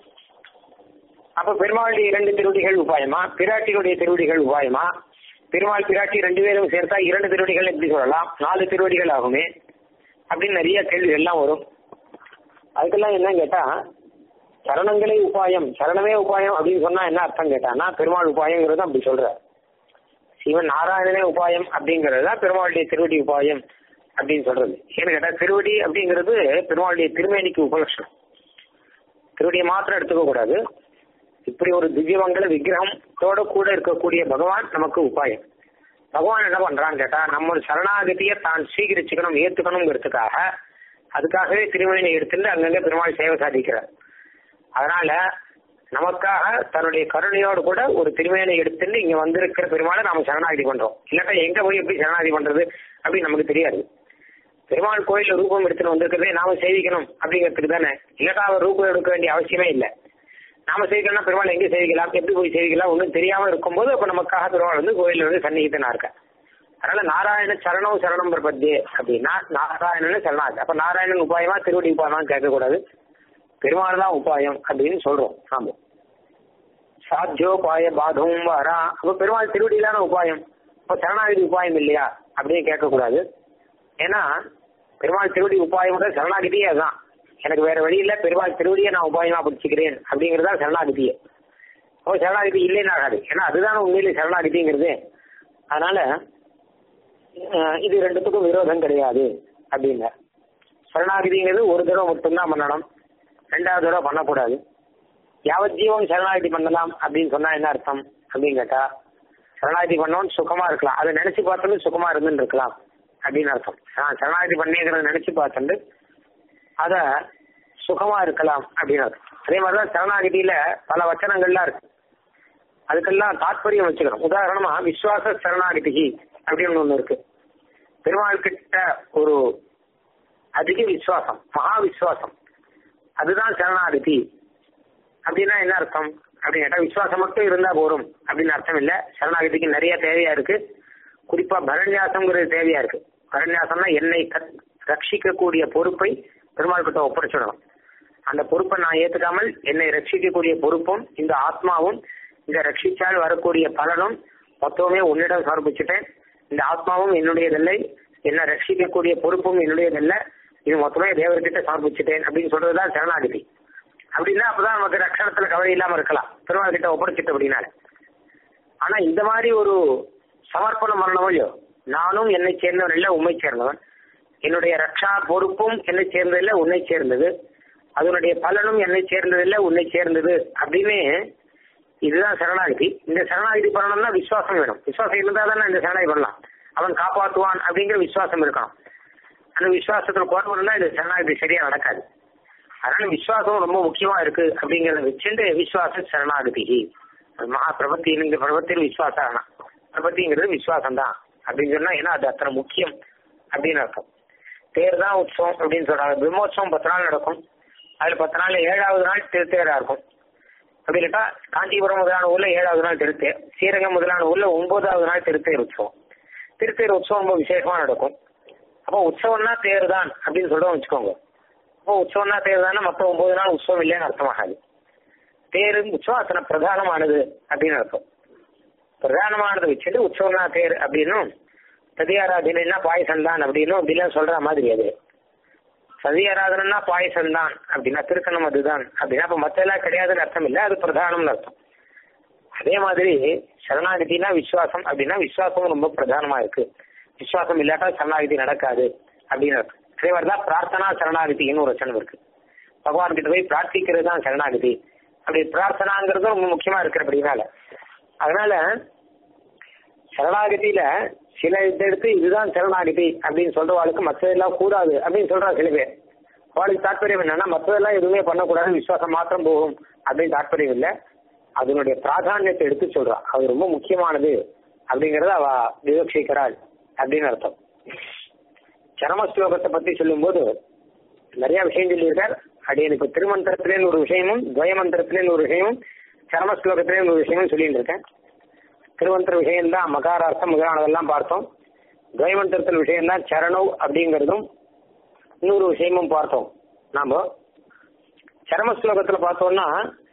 அப்ப பெருமாளுடைய இரண்டு திருவடிகள் உபாயமா பிராட்டியுடைய திருவடிகள் உபாயமா பெருமாள் பிராட்டி ரெண்டு பேரும் சேர்த்தா இரண்டு திருவடிகள் எப்படி சொல்லலாம் நாலு திருவடிகள் ஆகுமே அப்படின்னு நிறைய கேள்வி எல்லாம் வரும் அதுக்கெல்லாம் என்ன கேட்டா சரணங்களே உபாயம் சரணமே உபாயம் அப்படின்னு சொன்னா என்ன அர்த்தம் கேட்டான்னா பெருமாள் உபாயங்கிறது அப்படி சொல்ற சிவன் நாராயணனே உபாயம் அப்படிங்கிறது தான் பெருமாளுடைய திருவடி உபாயம் அப்படின்னு சொல்றது ஏன்னு கேட்டா திருவடி அப்படிங்கிறது பெருமாளுடைய திருமேனிக்கு உபலட்சணம் திருவடியை மாத்திரம் எடுத்துக்க கூடாது இப்படி ஒரு திவ்யமங்கல விக்கிரகத்தோட கூட இருக்கக்கூடிய பகவான் நமக்கு உபாயம் பகவான் என்ன பண்றான்னு கேட்டா நம்ம சரணாகதியை தான் சீகரிச்சுக்கணும் ஏத்துக்கணுங்கிறதுக்காக அதுக்காகவே திருமணியை எடுத்துட்டு அங்கங்க பெருமாள் சேவை சாதிக்கிறார் அதனால நமக்காக தன்னுடைய கருணையோடு கூட ஒரு திருமேனை எடுத்துட்டு இங்க வந்திருக்கிற பெருமாளை நாம சரணாகதி பண்றோம் இல்லாட்டா எங்க போய் எப்படி சரணாகதி பண்றது அப்படின்னு நமக்கு தெரியாது பெருமாள் கோயில்ல ரூபம் எடுத்துட்டு வந்திருக்கிறதே நாம சேவிக்கணும் அப்படிங்கிறதுக்கு தானே இல்லாட்டா அவர் ரூபம் எடுக்க வேண்டிய அவசியமே இல்லை நாம சேவிக்கணும்னா பெருமாள் எங்க சேவிக்கலாம் எப்படி போய் சேவிக்கலாம் ஒன்றும் தெரியாம இருக்கும்போது அப்ப நமக்காக பெருமாள் வந்து கோயில்ல வந்து சன்னிகித்தனா இருக்க அதனால நாராயண சரணம் சரணம் பிரபத்தியே அப்படின்னா நாராயணன் சரணாகி அப்ப நாராயணன் உபாயமா திருவடி உபாயமா கேட்கக்கூடாது பெருமாள் தான் உபாயம் அப்படின்னு சொல்றோம் நாம சாத்தியோபாய பாதவும் வரா அப்ப பெருமாள் திருவடியிலான உபாயம் அப்ப சரணாகதி உபாயம் இல்லையா அப்படின்னு கேட்கக்கூடாது ஏன்னா பெருமாள் திருவடி உபாயம் சரணாகதியே அதான் எனக்கு வேற வழி இல்ல பெருமாள் திருவடியை நான் உபாயமா பிடிச்சிக்கிறேன் அப்படிங்கறதா சரணாகதியே அப்போ சரணாகதி இல்லைன்னு ஆகாது ஏன்னா அதுதான் உண்மையிலே சரணாகதிங்கிறது அதனால அஹ், இது ரெண்டுத்துக்கும் விரோதம் கிடையாது அப்படிங்க சரணாகதிங்கிறது ஒரு தடவை மட்டும்தான் பண்ணணும் ரெண்டாவது தடவை பண்ணக்கூடாது யாவத் ஜீவன் சரணாகதி பண்ணலாம் அப்படின்னு சொன்னா என்ன அர்த்தம் அப்படின்னு கேட்டா சரணாகதி பண்ணோன்னு சுகமா இருக்கலாம் அதை நினைச்சு பார்த்தாலும் சுகமா இருந்துன்னு இருக்கலாம் அப்படின்னு அர்த்தம் நான் சரணாகதி பண்ணிங்கிறத நினைச்சு பார்த்துட்டு அத சுகமா இருக்கலாம் அப்படின்னு அர்த்தம் அதே மாதிரிதான் சரணாகதியில பல வச்சனங்கள்லாம் இருக்கு அதுக்கெல்லாம் தாத்பரியம் வச்சுக்கணும் உதாரணமா விஸ்வாச சரணாகதி அப்படின்னு ஒண்ணு இருக்கு பெருமாள் கிட்ட ஒரு அதிக விசுவாசம் மகா விசுவாசம் அதுதான் சரணாகதி அப்படின்னா என்ன அர்த்தம் அப்படின்னு கேட்டா விசுவாசம் மட்டும் இருந்தா போதும் அப்படின்னு அர்த்தம் இல்ல சரணாகதிக்கு நிறைய தேவையா இருக்கு குறிப்பா பரண்யாசம்ங்கிறது தேவையா இருக்கு பரண்யாசம்னா என்னை கத்- ரட்சிக்கக்கூடிய பொறுப்பை பெருமாள் கிட்ட ஒப்படைச்சிடணும் அந்த பொறுப்பை நான் ஏத்துக்காமல் என்னை ரட்சிக்கக்கூடிய பொறுப்பும் இந்த ஆத்மாவும் இந்த ரட்சிச்சால் வரக்கூடிய பலனும் மொத்தமே உன்னிடம் சமர்ப்பிச்சுட்டேன் இந்த ஆத்மாவும் என்னுடையதில்லை என்னை ரட்சிக்கக்கூடிய பொறுப்பும் என்னுடையதில்லை இது மொத்தமே தேவர்கிட்ட சமர்ப்பிச்சுட்டேன் அப்படின்னு சொல்றதுதான் சரணாகதி அப்படின்னா அப்பதான் நமக்கு ரட்சணத்துல கவலை இல்லாம இருக்கலாம் பெருமாள் கிட்ட ஒப்படைச்சிட்டு அப்படின்னால ஆனா இந்த மாதிரி ஒரு சமர்ப்பணம் பண்ணணும் இல்லையோ நானும் என்னை சேர்ந்தவன் இல்லை உண்மை சேர்ந்தவன் என்னுடைய ரக்ஷா பொறுப்பும் என்னை சேர்ந்ததில்லை உன்னை சேர்ந்தது அதனுடைய பலனும் என்னை சேர்ந்ததில்லை உன்னை சேர்ந்தது அப்படின்னு இதுதான் சரணாகதி இந்த சரணாகதி பண்ணணும்னா விசுவாசம் வேணும் விசுவாசம் இருந்தா தானே இந்த சரணாகதி பண்ணலாம் அவன் காப்பாற்றுவான் அப்படிங்கிற விசுவாசம் இருக்கணும் அந்த விசுவாசத்துல குறைவுனா இந்த சரணாகதி சரியா நடக்காது அதனால விசுவாசம் ரொம்ப முக்கியமா இருக்கு அப்படிங்கறத வச்சுட்டு விசுவாச சரணாகதி மகா பிரபத்தி இந்த பிரபத்தியில் விசுவாசம் பிரபத்திங்கிறது விசுவாசம் தான் அப்படின்னு சொன்னா ஏன்னா அது அத்தனை முக்கியம் அப்படின்னு அர்த்தம் தேர் தான் உற்சவம் அப்படின்னு சொல்றாங்க பிரம்மோற்சவம் பத்து நாள் நடக்கும் அதுல பத்து நாள் ஏழாவது நாள் திருத்தேரா இருக்கும் அப்படி கேட்டா காஞ்சிபுரம் முதலான ஊர்ல ஏழாவது நாள் திருத்தேர் ஸ்ரீரங்கம் முதலான ஊர்ல ஒன்பதாவது நாள் திருத்தேர் உற்சவம் திருத்தேர் உற்சவம் ரொம்ப விசேஷமா நடக்கும் அப்போ உற்சவம்னா தேர் தான் அப்படின்னு சொல்றோம் வச்சுக்கோங்க அப்போ உற்சவம்னா தேர் தானே மற்ற ஒன்பது நாள் உற்சவம் இல்லைன்னு அர்த்தமாகாது தேர் உற்சவம் அத்தனை பிரதானமானது அப்படின்னு அர்த்தம் பிரதானமானதை வச்சுட்டு உற்சவம்னா தேர் அப்படின்னும் சதியாராதனைனா பாயசம் தான் அப்படின்னும் அப்படிலாம் சொல்ற மாதிரி அது சதியாராதனைனா பாயசம் தான் அப்படின்னா திருக்கணம் அதுதான் அப்படின்னா அப்ப மத்த எல்லாம் கிடையாதுன்னு அர்த்தம் இல்லை அது பிரதானம்னு அர்த்தம் அதே மாதிரி சரணாகதினா விசுவாசம் அப்படின்னா விசுவாசம் ரொம்ப பிரதானமா இருக்கு விசுவாசம் இல்லாட்டா சரணாகதி நடக்காது அப்படின்னு அர்த்தம் அதே மாதிரிதான் பிரார்த்தனா சரணாகதின்னு ஒரு வச்சனம் இருக்கு பகவான் கிட்ட போய் பிரார்த்திக்கிறது தான் சரணாகதி அப்படி பிரார்த்தனாங்கிறது ரொம்ப முக்கியமா இருக்கிறபடினால அதனால சரணாகதியில சில இதை எடுத்து இதுதான் சரணாகதி அப்படின்னு சொல்றவாளுக்கு மற்றதெல்லாம் கூடாது அப்படின்னு சொல்றாங்க சில பேர் அவளுக்கு தாற்பயம் என்னன்னா மற்றதெல்லாம் எதுவுமே பண்ணக்கூடாது விசுவாசம் மாத்திரம் போகும் அப்படின்னு தாற்பயம் இல்லை அதனுடைய பிராதானியத்தை எடுத்து சொல்றா அது ரொம்ப முக்கியமானது அப்படிங்கறத அவ விவக்ஷிக்கிறாள் அப்படின்னு அர்த்தம் சரம ஸ்லோகத்தை பத்தி சொல்லும்போது நிறைய விஷயம் சொல்லியிருக்கார் அது எனக்கு திருமந்திரத்திலேன்னு ஒரு விஷயமும் துவயமந்திரத்திலேன்னு ஒரு விஷயமும் சரம ஸ்லோகத்திலேன்னு ஒரு விஷயமும் சொல்லிட்டு இருக்கேன் திருமந்திர விஷயம் தான் மகாரார்த்தம் முதலானதெல்லாம் பார்த்தோம் துவைமந்திரத்தில் விஷயம்தான் சரணவ் அப்படிங்கிறதும் இன்னொரு விஷயமும் பார்த்தோம் நாம சரம ஸ்லோகத்துல பார்த்தோம்னா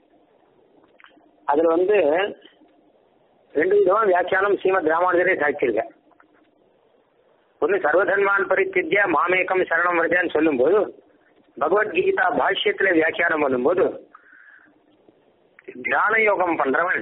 அதுல வந்து ரெண்டு விதமா வியாக்கியானம் ஸ்ரீமத் ராமானுஜரே சாட்சியிருக்க ஒன்று சர்வதர்மான் பரித்தித்யா மாமேக்கம் சரணம் வருதான்னு சொல்லும்போது பகவத்கீதா பாஷ்யத்துல வியாக்கியானம் பண்ணும்போது தியான யோகம் பண்றவன்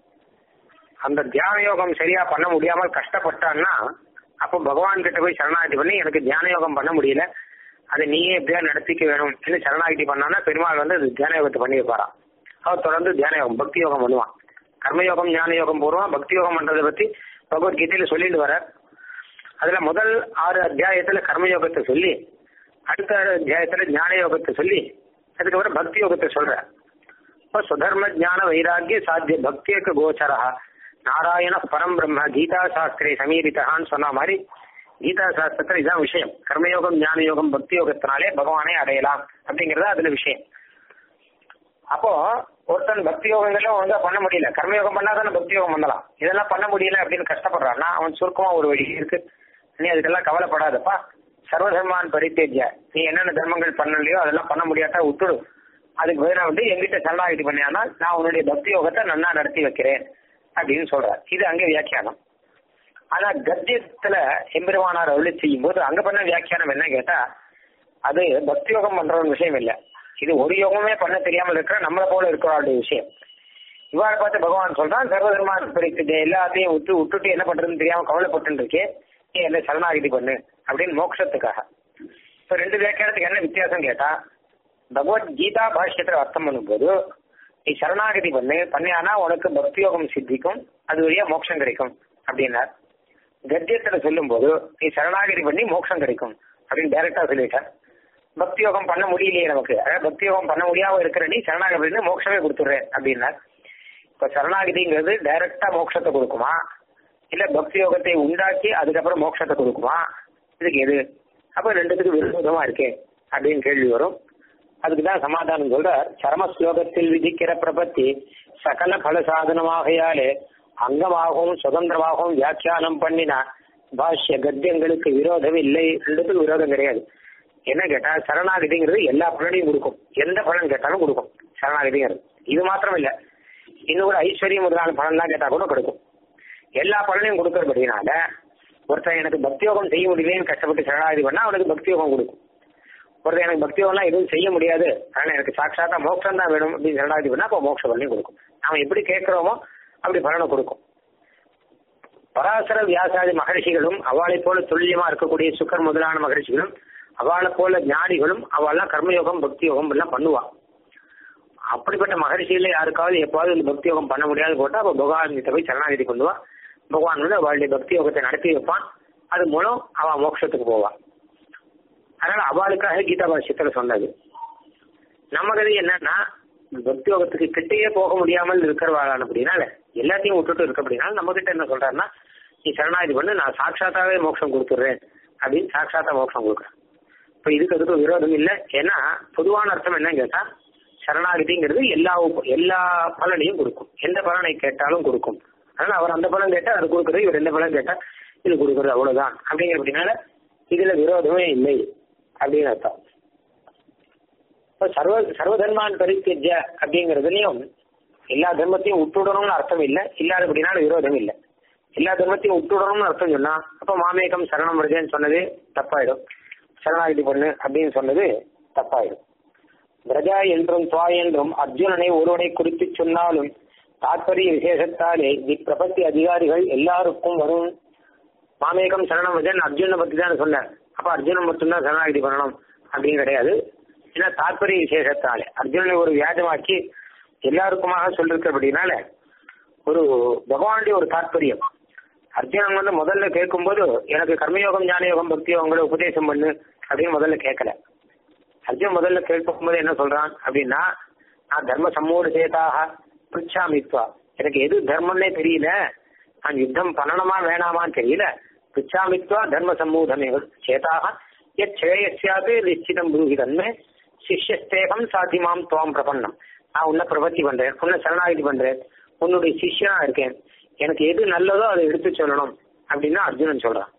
அந்த தியான யோகம் சரியா பண்ண முடியாமல் கஷ்டப்பட்டான்னா அப்போ பகவான் கிட்ட போய் சரணாகதி பண்ணி எனக்கு தியான யோகம் பண்ண முடியல அதை நீயே எப்படியா நடத்திக்க வேணும் இல்லை சரணாகதி பண்ணான்னா பெருமாள் வந்து அது தியான யோகத்தை பண்ணி வைப்பாராம் அவர் தொடர்ந்து தியான யோகம் பக்தி யோகம் பண்ணுவான் கர்மயோகம் ஞான யோகம் பூர்வம் பக்தி யோகம் பண்றதை பத்தி பகவத்கீதையில சொல்லிட்டு வர அதுல முதல் ஆறு அத்தியாயத்துல கர்மயோகத்தை சொல்லி அடுத்த அத்தியாயத்துல ஞான யோகத்தை சொல்லி அதுக்கப்புறம் பக்தி யோகத்தை சொல்ற இப்போ சுதர்ம ஜான வைராக்கிய சாத்திய பக்தியக்கு கோச்சரா நாராயண பரம் பிரம்ம கீதா சாஸ்திரே சமீரித்தான்னு சொன்ன மாதிரி கீதா சாஸ்திரத்துல இதான் விஷயம் கர்மயோகம் ஞான யோகம் பக்தி யோகத்தினாலே பகவானை அடையலாம் அப்படிங்கறது அதுல விஷயம் அப்போ ஒருத்தன் பக்தி யோகங்கள ஒழுங்கா பண்ண முடியல கர்மயோகம் பண்ணாதானே பக்தி யோகம் பண்ணலாம் இதெல்லாம் பண்ண முடியல அப்படின்னு கஷ்டப்படுறான்னா அவன் சுருக்கமா ஒரு வழி இருக்கு நீ அதுக்கெல்லாம் கவலைப்படாதப்பா சர்வதர்மான் பரித்தேஜ்ய நீ என்னென்ன தர்மங்கள் பண்ணலையோ அதெல்லாம் பண்ண முடியாட்டா விட்டுடு அதுக்கு பதிலாக வந்து எங்கிட்ட சரணாகிதி பண்ணியானா நான் உன்னுடைய பக்தி யோகத்தை நன்னா நடத்தி வைக்கிறேன் அப்படின்னு சொல்றார் இது அங்க வியாக்கியானம் ஆனா கத்தியத்துல எம்பெருமானார் அருளி செய்யும் போது அங்க பண்ண வியாக்கியானம் என்ன கேட்டா அது பக்தி யோகம் பண்ற ஒரு விஷயம் இல்லை இது ஒரு யோகமே பண்ண தெரியாமல் இருக்கிற நம்மளை போல இருக்கிறவருடைய விஷயம் இவ்வாறு பார்த்து பகவான் சொல்றான் சர்வதர்மான பரிசுத்த எல்லாத்தையும் விட்டு விட்டுட்டு என்ன பண்றதுன்னு தெரியாம கவலைப்பட்டு இருக்கே நீ என்ன சரணாகிதி பண்ணு அப்படின்னு மோட்சத்துக்காக இப்ப ரெண்டு வியாக்கியானத்துக்கு என்ன வித்தியாசம் கேட்டா பகவத்கீதா பாஷ்யத்துல அர்த்தம் பண்ணும்போது நீ சரணாகதி பண்ணு பண்ணியானா உனக்கு பக்தி யோகம் சித்திக்கும் அது வழியா மோட்சம் கிடைக்கும் அப்படின்னார் கத்தியத்துல சொல்லும் போது நீ சரணாகதி பண்ணி மோட்சம் கிடைக்கும் அப்படின்னு டைரக்டா சொல்லிட்டார் பக்தி யோகம் பண்ண முடியலையே நமக்கு அதாவது பக்தி யோகம் பண்ண முடியாம இருக்கிற நீ சரணாகதி பண்ணி மோட்சமே கொடுத்துடுறேன் அப்படின்னார் இப்ப சரணாகதிங்கிறது டைரக்டா மோட்சத்தை கொடுக்குமா இல்ல பக்தி யோகத்தை உண்டாக்கி அதுக்கப்புறம் மோட்சத்தை கொடுக்குமா இதுக்கு எது அப்ப ரெண்டுத்துக்கு விரோதமா இருக்கே அப்படின்னு கேள்வி வரும் அதுக்குதான் சமாதானம் சொல்ற சரம ஸ்லோகத்தில் விதிக்கிற பிரபத்தி சகல பல சாதனமாகையாலே அங்கமாகவும் சுதந்திரமாகவும் வியாக்கியானம் பண்ணின பாஷ்ய கத்தியங்களுக்கு விரோதம் இல்லை ரெண்டுத்துக்கும் விரோதம் கிடையாது என்ன கேட்டா சரணாகதிங்கிறது எல்லா பலனையும் கொடுக்கும் எந்த பலன் கேட்டாலும் கொடுக்கும் சரணாகதிங்கிறது இது மாத்திரம் இல்ல இன்னும் கூட ஐஸ்வர்யம் முதலான பலன்லாம் கேட்டா கூட கொடுக்கும் எல்லா பலனையும் கொடுக்கறபடினால ஒருத்தன் எனக்கு பக்தியோகம் செய்ய முடியலன்னு கஷ்டப்பட்டு சரணாகதி பண்ணா அவனுக்கு பக்தியோகம் கொடுக்கும் ஒருத்தர் எனக்கு பக்தியோகம்லாம் எதுவும் செய்ய முடியாது ஆனால் எனக்கு சாட்சாத்தா மோட்சம் தான் வேணும் அப்படின்னு சரணாகதி பண்ணா அப்போ மோட்ச பலனையும் கொடுக்கும் நாம எப்படி கேட்கிறோமோ அப்படி பலனை கொடுக்கும் பராசர வியாசாதி மகர்ஷிகளும் அவளை போல துல்லியமா இருக்கக்கூடிய சுக்கர் முதலான மகர்ஷிகளும் அவளை போல ஞானிகளும் அவள்லாம் கர்மயோகம் பக்தி யோகம் எல்லாம் பண்ணுவா அப்படிப்பட்ட மகர்ஷியில யாருக்காவது எப்பாவது இந்த பக்தி யோகம் பண்ண முடியாது போட்டா அப்ப பகவான் கிட்ட போய் சரணாகதி பண்ணுவா பகவான் வந்து அவளுடைய பக்தி யோகத்தை நடத்தி வைப்பான் அது மூலம் அவன் மோட்சத்துக்கு போவான் அதனால அவளுக்காக கீதா பாஷ்யத்துல சொன்னது நம்ம கதை என்னன்னா பக்தி யோகத்துக்கு கிட்டேயே போக முடியாமல் இருக்கிறவாளான அப்படின்னால எல்லாத்தையும் விட்டுட்டு இருக்க அப்படின்னால நம்ம கிட்ட என்ன சொல்றாருன்னா நீ சரணாகதி பண்ணு நான் சாட்சாத்தாவே மோட்சம் கொடுத்துடுறேன் அப்படின்னு சாட்சாத்தா மோட்சம் கொடுக்குறேன் இப்ப இதுக்கு அதுக்கு விரோதம் இல்லை ஏன்னா பொதுவான அர்த்தம் என்ன கேட்டா சரணாகதிங்கிறது எல்லா உப- எல்லா பலனையும் கொடுக்கும் எந்த பலனை கேட்டாலும் கொடுக்கும் அதனால அவர் அந்த பலன் கேட்டா அது கொடுக்குறது இவர் எந்த பலன் கேட்டா இது கொடுக்குறது அவ்வளவுதான் அப்படிங்கிற அப்படின்னால இதுல விரோதமே இல்லை அப்படின்னு அர்த்தம் இப்ப சர்வ சர்வதர்மான் பரித்தியஜ அப்படிங்கிறதுலயும் எல்லா தர்மத்தையும் விட்டுடணும்னு அர்த்தம் இல்லை இல்லாதபடினால விரோதம் இல்லை எல்லா தர்மத்தையும் விட்டுடணும்னு அர்த்தம் சொன்னா அப்ப மாமேகம் சரணம் வருதேன்னு சொன்னது தப்பாயிடும் சரணாகிதி பண்ணு அப்படின்னு சொன்னது தப்பாயிடும் பிரஜா என்றும் துவா என்றும் அர்ஜுனனை ஒருவனை குறித்து சொன்னாலும் தாற்பரிய விசேஷத்தாலே இப்பிரபத்தி அதிகாரிகள் எல்லாருக்கும் வரும் மாமேகம் சரணம் வருதேன்னு அர்ஜுனை பத்தி தான் சொன்னேன் அப்ப அர்ஜுனன் மட்டும்தான் சரணாகிதி பண்ணணும் அப்படின்னு கிடையாது ஏன்னா தாற்பரிய விசேஷத்தாலே அர்ஜுனனை ஒரு வியாஜமாக்கி எல்லாருக்குமாக சொல்லிருக்கிறபடினால ஒரு பகவானுடைய ஒரு தாற்பயம் அர்ஜுனன் வந்து முதல்ல கேட்கும்போது எனக்கு கர்மயோகம் ஞானயோகம் பக்தி யோகங்களை உபதேசம் பண்ணு அப்படின்னு முதல்ல கேட்கல அர்ஜுன் முதல்ல கேட்கும்போது என்ன சொல்றான் அப்படின்னா நான் தர்ம சம்மூட சேதாக பிரிச்சாமித்வா எனக்கு எது தர்மம்னே தெரியல நான் யுத்தம் பண்ணணுமா வேணாமான்னு தெரியல பிரிச்சாமித்வா தர்ம சம்மூதமே சேதாக எத் ஸ்ரேயஸ்யாது நிச்சிதம் புரூகி தன்மே சிஷ்யஸ்தேகம் சாத்திமாம் துவாம் பிரபன்னம் நான் உன்னை பிரபத்தி பண்றேன் உன்னை சரணாகிதி பண்றேன் உன்னுடைய சிஷ்யனா இருக்கேன் எனக்கு எது நல்லதோ அதை எடுத்து சொல்லணும் அப்படின்னு அர்ஜுனன் சொல்றான்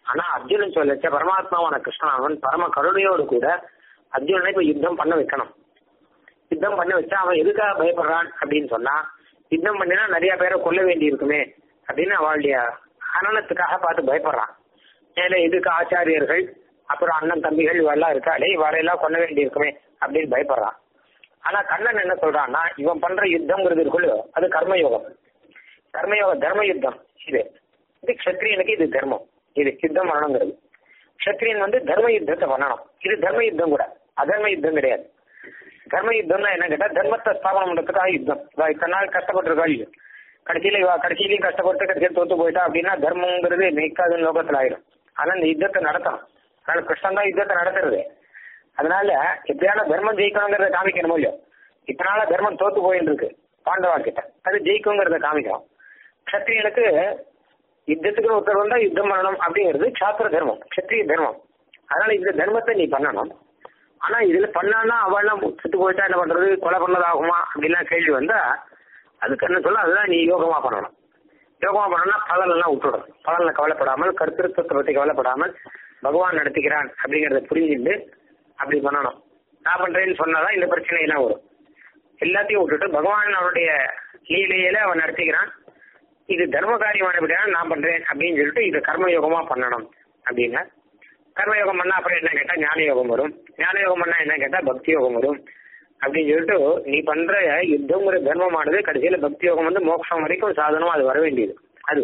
ஆனா அர்ஜுனன் சொல்லச்ச பரமாத்மாவான கிருஷ்ணன் அவன் பரம கருணையோடு கூட அர்ஜுனனை இப்ப யுத்தம் பண்ண வைக்கணும் யுத்தம் பண்ண வச்சா அவன் எதுக்காக பயப்படுறான் அப்படின்னு சொன்னா யுத்தம் பண்ணினா நிறைய பேரை கொல்ல வேண்டி இருக்குமே அப்படின்னு அவளுடைய ஹனனத்துக்காக பார்த்து பயப்படுறான் மேல இதுக்கு ஆச்சாரியர்கள் அப்புறம் அண்ணன் தம்பிகள் இவெல்லாம் இருக்காளே இவரையெல்லாம் கொல்ல வேண்டி இருக்குமே அப்படின்னு பயப்படுறான் ஆனா கண்ணன் என்ன சொல்றான்னா இவன் பண்ற யுத்தம்ங்கிறது இருக்குல்ல அது கர்மயோகம் கர்மயோகம் தர்ம யுத்தம் இது இது க்ஷத்ரியனுக்கு இது தர்மம் இது யுத்தம் பண்ணணுங்கிறது க்ஷத்ரியன் வந்து தர்ம யுத்தத்தை பண்ணணும் இது தர்ம யுத்தம் கூட அதர்ம யுத்தம் கிடையாது தர்ம யுத்தம்னா என்ன கேட்டா தர்மத்தை ஸ்தாபனம் பண்றதுக்காக யுத்தம் இவ இத்தனை நாள் கஷ்டப்பட்டிருக்கா இல்லையோ கடைசியில இவ கடைசியிலையும் கஷ்டப்பட்டு கடைசியில் தோத்து போயிட்டா அப்படின்னா தர்மங்கிறது நிற்காதுன்னு லோகத்துல ஆயிடும் ஆனா இந்த யுத்தத்தை நடத்தணும் அதனால கிருஷ்ணன் தான் யுத்தத்தை நடத்துறது அதனால எப்படியான தர்மம் ஜெயிக்கணுங்கிறத காமிக்கணும் இல்லையோ இத்தனால தர்மம் தோத்து போயின்னு இருக்கு பாண்டவா கிட்ட அது ஜெயிக்குங்கிறத காமிக்கணும் க்ஷத்ரியனுக்கு யுத்தத்துக்கு ஒருத்தர் வந்தா யுத்தம் பண்ணணும் அப்படிங்கிறது சாஸ்திர தர்மம் க்ஷத்ரிய தர்மம் அதனால இந்த தர்மத்தை நீ பண்ணணும் ஆனா இதுல பண்ணான்னா அவெல்லாம் செத்து போயிட்டா என்ன பண்றது கொலை பண்ணதாகுமா அப்படிலாம் கேள்வி வந்தா அதுக்கு என்ன சொல்ல அதுதான் நீ யோகமா பண்ணணும் யோகமா பண்ணனா பலன் எல்லாம் விட்டுடணும் பலன்ல கவலைப்படாமல் கருத்திருத்தத்தை பத்தி கவலைப்படாமல் பகவான் நடத்திக்கிறான் அப்படிங்கறத புரிஞ்சுட்டு அப்படி பண்ணணும் நான் பண்றேன்னு சொன்னாதான் இந்த பிரச்சனை எல்லாம் வரும் எல்லாத்தையும் விட்டுட்டு பகவான் அவனுடைய லீலையில அவன் நடத்திக்கிறான் இது தர்ம காரியமானபடியா நான் பண்றேன் அப்படின்னு சொல்லிட்டு இது கர்மயோகமா பண்ணணும் அப்படின்னா கர்மயோகம் பண்ணா அப்புறம் என்ன கேட்டா ஞான யோகம் வரும் ஞான யோகம் பண்ணா என்ன கேட்டா பக்தி யோகம் வரும் அப்படின்னு சொல்லிட்டு நீ பண்ற யுத்தங்கிற தர்மமானது கடைசியில பக்தி யோகம் வந்து மோட்சம் வரைக்கும் சாதனம் அது வர வேண்டியது அது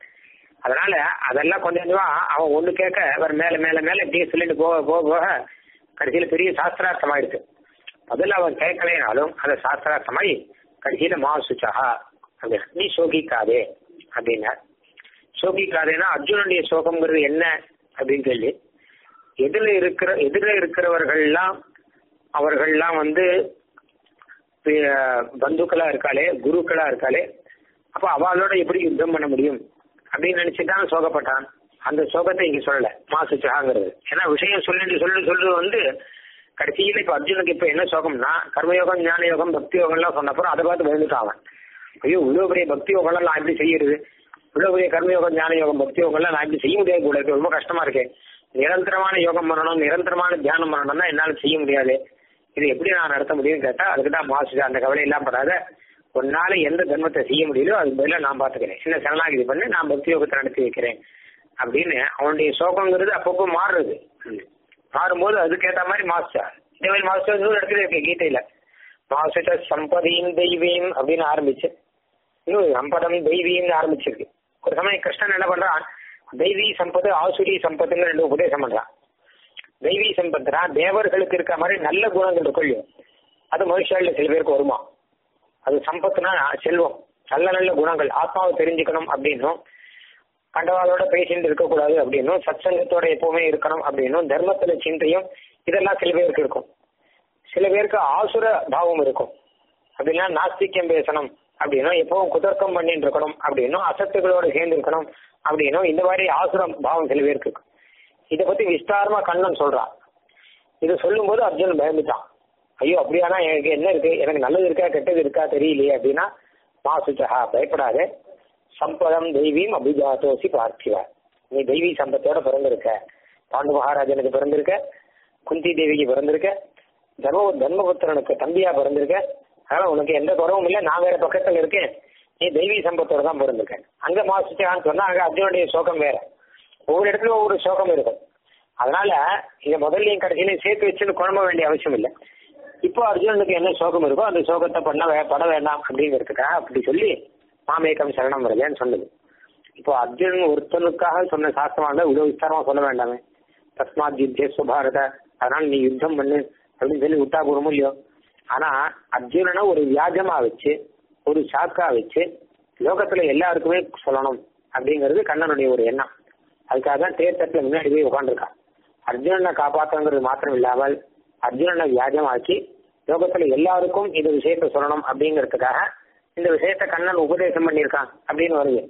அதனால அதெல்லாம் கொஞ்சம் கொஞ்சமா அவன் ஒண்ணு கேட்க அவர் மேல மேல மேல இப்படியே சொல்லிட்டு போக போக போக கடைசியில பெரிய சாஸ்திரார்த்தம் ஆயிடுச்சு முதல்ல அவன் கேட்கலைனாலும் அதை சாஸ்திரார்த்தமாயி கடைசியில மா சுச்சா அப்படின்னா நீ சோகிக்காதே அப்படின்னா சோகிக்காதேன்னா அர்ஜுனனுடைய சோகம்ங்கிறது என்ன அப்படின்னு சொல்லி எதுல இருக்கிற எதிர இருக்கிறவர்கள்லாம் அவர்கள்லாம் வந்து அஹ், பந்துக்களா இருக்காளே குருக்களா இருக்காளே அப்ப அவளோட எப்படி யுத்தம் பண்ண முடியும் அப்படின்னு நினைச்சுதான் சோகப்பட்டான் அந்த சோகத்தை இங்க சொல்லல மாசுச்சாங்கிறது ஏன்னா விஷயம் சொல்லிட்டு சொல்லி சொல்லி வந்து கடைசியில இப்ப அர்ஜுனுக்கு இப்ப என்ன சோகம்னா கர்மயோகம் ஞான யோகம் பக்தி யோகம்லாம் சொன்னப்பறம் அதை பார்த்து பயந்துட்டான் அவன் ஐயோ இவ்வளவு பெரிய பக்தி யோகம்லாம் நான் எப்படி செய்யறது இவ்வளவு பெரிய கர்மயோகம் ஞான யோகம் பக்தி யோகம்லாம் நான் எப்படி செய்ய முடியாது கூட இருக்கு ரொம்ப கஷ்டமா இருக்கு நிரந்தரமான யோகம் பண்ணணும் நிரந்தரமான தியானம் பண்ணணும்னா என்னால செய்ய முடியாது இது எப்படி நான் நடத்த முடியும்னு கேட்டா அதுக்கு தான் மாசு அந்த கவலை எல்லாம் படாத உன்னால எந்த தர்மத்தை செய்ய முடியலோ அது பதிலா நான் பாத்துக்கிறேன் சின்ன சரணாகிதி பண்ணி நான் பக்தி யோகத்தை நடத்தி வைக்கிறேன் அப்படின்னு அவனுடைய சோகங்கிறது அப்பப்போ மாறுறது மாறும்போது அதுக்கேத்த மாதிரி மாஸ்டர் இதே மாதிரி மாஸ்டர் இன்னொரு இடத்துல இருக்கு கீதையில மாசுச்ச சம்பதியும் தெய்வீம் அப்படின்னு ஆரம்பிச்சு இன்னும் சம்பதம் தெய்வீம்னு ஆரம்பிச்சிருக்கு ஒரு சமயம் கிருஷ்ணன் என்ன பண்றான் தெய்வீ சம்பத்து ஆசுரி சம்பத்துன்னு ரெண்டு உபதேசம் பண்றான் தெய்வீ சம்பத்துனா தேவர்களுக்கு இருக்க மாதிரி நல்ல குணங்கள் இருக்கும் அது மனுஷால சில பேருக்கு வருமா அது சம்பத்துனா செல்வம் நல்ல நல்ல குணங்கள் ஆத்மாவை தெரிஞ்சுக்கணும் அப்படின்னும் கண்டவாளோட பேசிட்டு இருக்கக்கூடாது அப்படின்னும் சத்சங்கத்தோட எப்பவுமே இருக்கணும் அப்படின்னும் தர்மத்துல சிந்தையும் இதெல்லாம் சில பேருக்கு இருக்கும் சில பேருக்கு ஆசுர பாவம் இருக்கும் அப்படின்னா நாஸ்திக்கம் பேசணும் அப்படின்னும் எப்பவும் குதர்க்கம் பண்ணிட்டு இருக்கணும் அப்படின்னும் அசத்துகளோட சேர்ந்து இருக்கணும் அப்படின்னும் இந்த மாதிரி ஆசுரம் பாவம் சில பேருக்கு இருக்கும் இதை பத்தி விஸ்தாரமா கண்ணன் சொல்றான் இது சொல்லும்போது அர்ஜுன் பயந்துட்டான் ஐயோ அப்படியானா எனக்கு என்ன இருக்கு எனக்கு நல்லது இருக்கா கெட்டது இருக்கா தெரியலையே அப்படின்னா மா சுச்சகா பயப்படாதே சம்பதம் தெய்வீம் அபிஜாத்தோசி பார்த்திவ நீ தெய்வீ சம்பத்தோட பிறந்திருக்க பாண்டு மகாராஜனுக்கு பிறந்திருக்க குந்தி தேவிக்கு பிறந்திருக்க தர்ம தர்மபுத்திரனுக்கு தம்பியா பிறந்திருக்க அதனால உனக்கு எந்த குறவும் இல்லை நான் வேற பக்கத்துல இருக்கேன் நீ தெய்வீ சம்பத்தோட தான் பிறந்திருக்க அங்க மாசுச்சான்னு சொன்னா அங்க அர்ஜுனுடைய சோகம் வேற ஒவ்வொரு இடத்துல ஒவ்வொரு சோகம் இருக்கும் அதனால இதை முதல்லையும் கடைசியிலையும் சேர்த்து வச்சுன்னு குழம்ப வேண்டிய அவசியம் இல்லை இப்போ அர்ஜுனனுக்கு என்ன சோகம் இருக்கோ அந்த சோகத்தை பண்ண வே- பட வேண்டாம் அப்படிங்கிறதுக்காக அப்படி சொல்லி மாமேக்கம் சரணம் வருதுன்னு சொன்னது இப்போ அர்ஜுனன் ஒருத்தனுக்காக சொன்ன சாஸ்திரமா இருந்தா இவ்வளவு விஸ்தாரமா சொல்ல வேண்டாமே தஸ்மாத் யுத்தே சுபாரத அதனால நீ யுத்தம் பண்ணு அப்படின்னு சொல்லி விட்டா போறோமோ இல்லையோ ஆனா அர்ஜுனனை ஒரு வியாஜமா வச்சு ஒரு சாக்கா வச்சு லோகத்துல எல்லாருக்குமே சொல்லணும் அப்படிங்கிறது கண்ணனுடைய ஒரு எண்ணம் அதுக்காக தான் தேர்தட்டில் முன்னாடி போய் உட்காந்துருக்கான் அர்ஜுனனை காப்பாற்றுங்கிறது மாத்திரம் இல்லாமல் அர்ஜுனனை வியாஜமாக்கி லோகத்துல எல்லாருக்கும் இந்த விஷயத்த சொல்லணும் அப்படிங்கிறதுக்காக இந்த விஷயத்த கண்ணன் உபதேசம் பண்ணியிருக்கான் அப்படின்னு வருது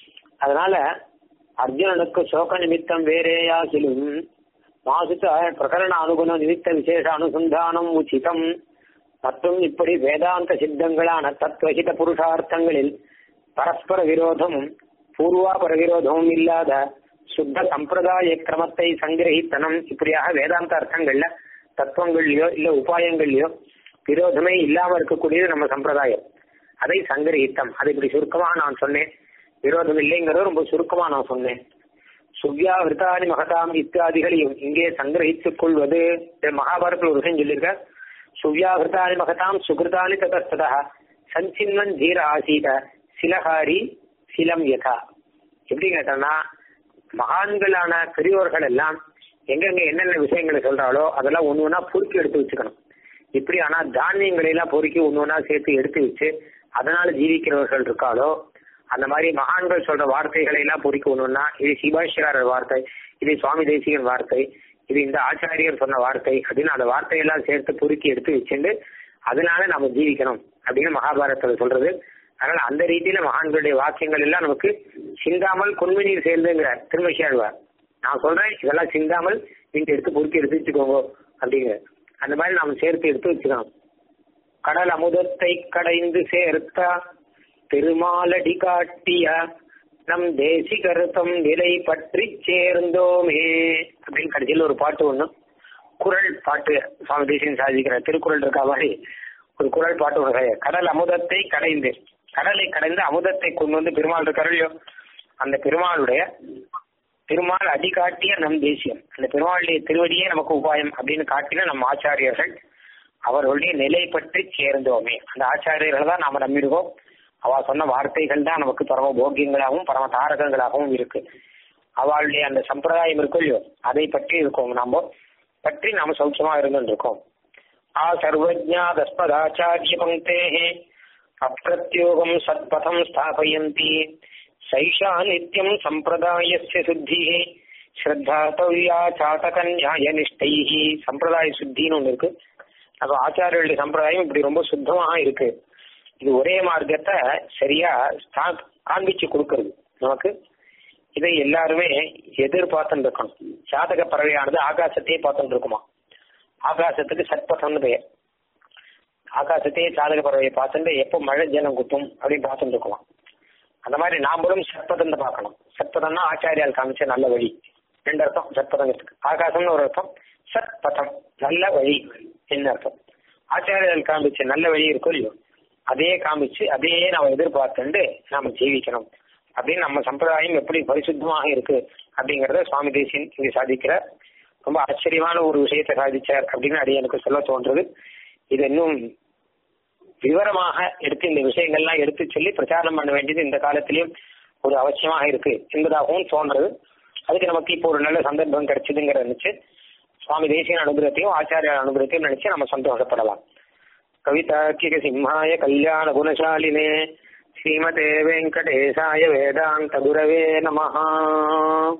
அதனால அர்ஜுனனுக்கு சோக நிமித்தம் வேறேயாகிலும் மாசுச்ச பிரகரண அனுகுண நிமித்த விசேஷ அனுசந்தானம் உச்சிதம் மற்றும் இப்படி வேதாந்த சித்தங்களான தத்துவஹித புருஷார்த்தங்களில் பரஸ்பர விரோதமும் பூர்வாபர விரோதமும் இல்லாத சுத்த சம்பிரதாய கிரமத்தை சங்கிரகித்தனம் இப்படியாக வேதாந்த அர்த்தங்கள்ல தத்துவங்கள்லயோ இல்ல உபாயங்கள்லயோ விரோதமே இல்லாம இருக்கக்கூடியது நம்ம சம்பிரதாயம் அதை சங்கிரகித்தம் அதை இப்படி சுருக்கமா நான் சொன்னேன் விரோதம் இல்லைங்கிறத ரொம்ப சுருக்கமா நான் சொன்னேன் சுவ்யாவிருத்தானி மகதாம் இத்தியாதிகளையும் இங்கே சங்கிரகித்துக் கொள்வது மகாபாரத்தில் ஒரு விஷயம் சொல்லியிருக்க சுவ்யாவிருத்தானி மகதாம் சுகிருதானி ததஸ்ததா சஞ்சின்வன் தீர ஆசீத சிலகாரி சிலம் யதா எப்படி கேட்டோம்னா மகான்களான பெரியோர்கள் எல்லாம் எங்கெங்க என்னென்ன விஷயங்களை சொல்றாளோ அதெல்லாம் ஒண்ணு ஒண்ணா பொறுக்கி எடுத்து வச்சுக்கணும் இப்படி ஆனா தானியங்களை எல்லாம் பொறுக்கி ஒண்ணு ஒண்ணா சேர்த்து எடுத்து வச்சு அதனால ஜீவிக்கிறவர்கள் இருக்காளோ அந்த மாதிரி மகான்கள் சொல்ற வார்த்தைகளை எல்லாம் பொறுக்கி ஒண்ணு ஒண்ணா இது சிபாஷ்யராரர் வார்த்தை இது சுவாமி தேசிகன் வார்த்தை இது இந்த ஆச்சாரியர் சொன்ன வார்த்தை அப்படின்னு அந்த வார்த்தையெல்லாம் சேர்த்து பொறுக்கி எடுத்து வச்சுட்டு அதனால நம்ம ஜீவிக்கணும் அப்படின்னு மகாபாரதத்துல சொல்றது அதனால அந்த ரீதியில மகான்களுடைய வாக்கியங்கள் எல்லாம் நமக்கு சிந்தாமல் கொன்மநீர் சேர்ந்துங்கிறார் திருமஷியாழ்வார் நான் சொல்றேன் இதெல்லாம் சிந்தாமல் நீங்க எடுத்து பொறுக்கி எடுத்து வச்சுக்கோங்க அப்படிங்கிற அந்த மாதிரி நாம சேர்த்து எடுத்து வச்சுக்கணும் கடல் அமுதத்தை கடைந்து சேர்த்த திருமாலடி காட்டிய நம் தேசிகருத்தம் நிலை பற்றி சேர்ந்தோமே அப்படின்னு கடைசியில் ஒரு பாட்டு ஒண்ணு குரல் பாட்டு சுவாமி தேசியம் சாதிக்கிற திருக்குறள் இருக்கா மாதிரி ஒரு குரல் பாட்டு ஒன்று கடல் அமுதத்தை கடைந்து கடலை கடைந்து அமுதத்தை கொண்டு வந்து பெருமாள் இருக்காரோ அந்த பெருமாளுடைய பெருமாள் அடி காட்டிய நம் தேசியம் அந்த பெருமாளுடைய திருவடியே நமக்கு உபாயம் அப்படின்னு காட்டின நம் ஆச்சாரியர்கள் அவர்களுடைய நிலை பற்றி சேர்ந்தோமே அந்த ஆச்சாரியர்கள் தான் நாம நம்பிடுவோம் அவ சொன்ன வார்த்தைகள் தான் நமக்கு பரம போக்கியங்களாகவும் பரம தாரகங்களாகவும் இருக்கு அவளுடைய அந்த சம்பிரதாயம் இருக்கும் இல்லையோ அதை பற்றி இருக்கோம் நாம பற்றி நாம சௌக்கியமா இருந்துட்டு இருக்கோம் ஆ சர்வஜா தஸ்மதாச்சாரிய பங்கே அப்பிரத்யோகம் சத்பதம் ஸ்தாபயந்தி சைஷா நித்தியம் சம்பிரதாயஸ்ய சுத்தி ஸ்ரத்தாத்தவ்யா சாதகன்யாய நிஷ்டை சம்பிரதாய சுத்தின்னு ஒண்ணு இருக்கு அப்ப ஆச்சாரியர்களுடைய சம்பிரதாயம் இப்படி ரொம்ப சுத்தமாக இருக்கு இது ஒரே மார்க்கத்தை சரியா ஸ்தா- காண்பிச்சு கொடுக்கறது நமக்கு இதை எல்லாருமே எதிர்பார்த்துட்டு இருக்கணும் சாதக பறவையானது ஆகாசத்தையே பார்த்துட்டு இருக்குமா ஆகாசத்துக்கு சத்பதம்னு பெயர் ஆகாசத்தையே சாதக பறவையை பார்த்துட்டு எப்போ மழை ஜலம் குத்தும் அப்படின்னு பார்த்துட்டு இருக்கலாம் அந்த மாதிரி நாமளும் சத்பதத்தை பார்க்கணும் சத்பதம்னா ஆச்சாரியால் காமிச்ச நல்ல வழி ரெண்டு அர்த்தம் சத்பதங்கிறதுக்கு ஆகாசம்னு ஒரு அர்த்தம் சத்பதம் நல்ல வழி என்ன அர்த்தம் ஆச்சாரியால் காமிச்ச நல்ல வழி இருக்கும் இல்லையோ அதையே காமிச்சு அதையே நம்ம எதிர்பார்த்துண்டு நாம ஜீவிக்கணும் அப்படின்னு நம்ம சம்பிரதாயம் எப்படி பரிசுத்தமாக இருக்கு அப்படிங்கறத சுவாமி தேசியன் இங்க சாதிக்கிற ரொம்ப ஆச்சரியமான ஒரு விஷயத்தை சாதிச்சார் அப்படின்னு அடி எனக்கு சொல்ல தோன்றது இது இன்னும் விவரமாக எடுத்து இந்த விஷயங்கள்லாம் எடுத்து சொல்லி பிரச்சாரம் பண்ண வேண்டியது இந்த காலத்திலயும் ஒரு அவசியமாக இருக்கு என்பதாகவும் தோன்றது அதுக்கு நமக்கு இப்போ ஒரு நல்ல சந்தர்ப்பம் கிடைச்சதுங்கிற நினைச்சு சுவாமி தேசிய அனுகிரகத்தையும் ஆச்சாரிய அனுகிரகத்தையும் நினைச்சு நம்ம சந்தோஷப்படலாம் கவிதாக்கிக சிம்ஹாய கல்யாண குணசாலினே ஸ்ரீமதே வெங்கடேசாய வேதாந்த குரவே நமஹா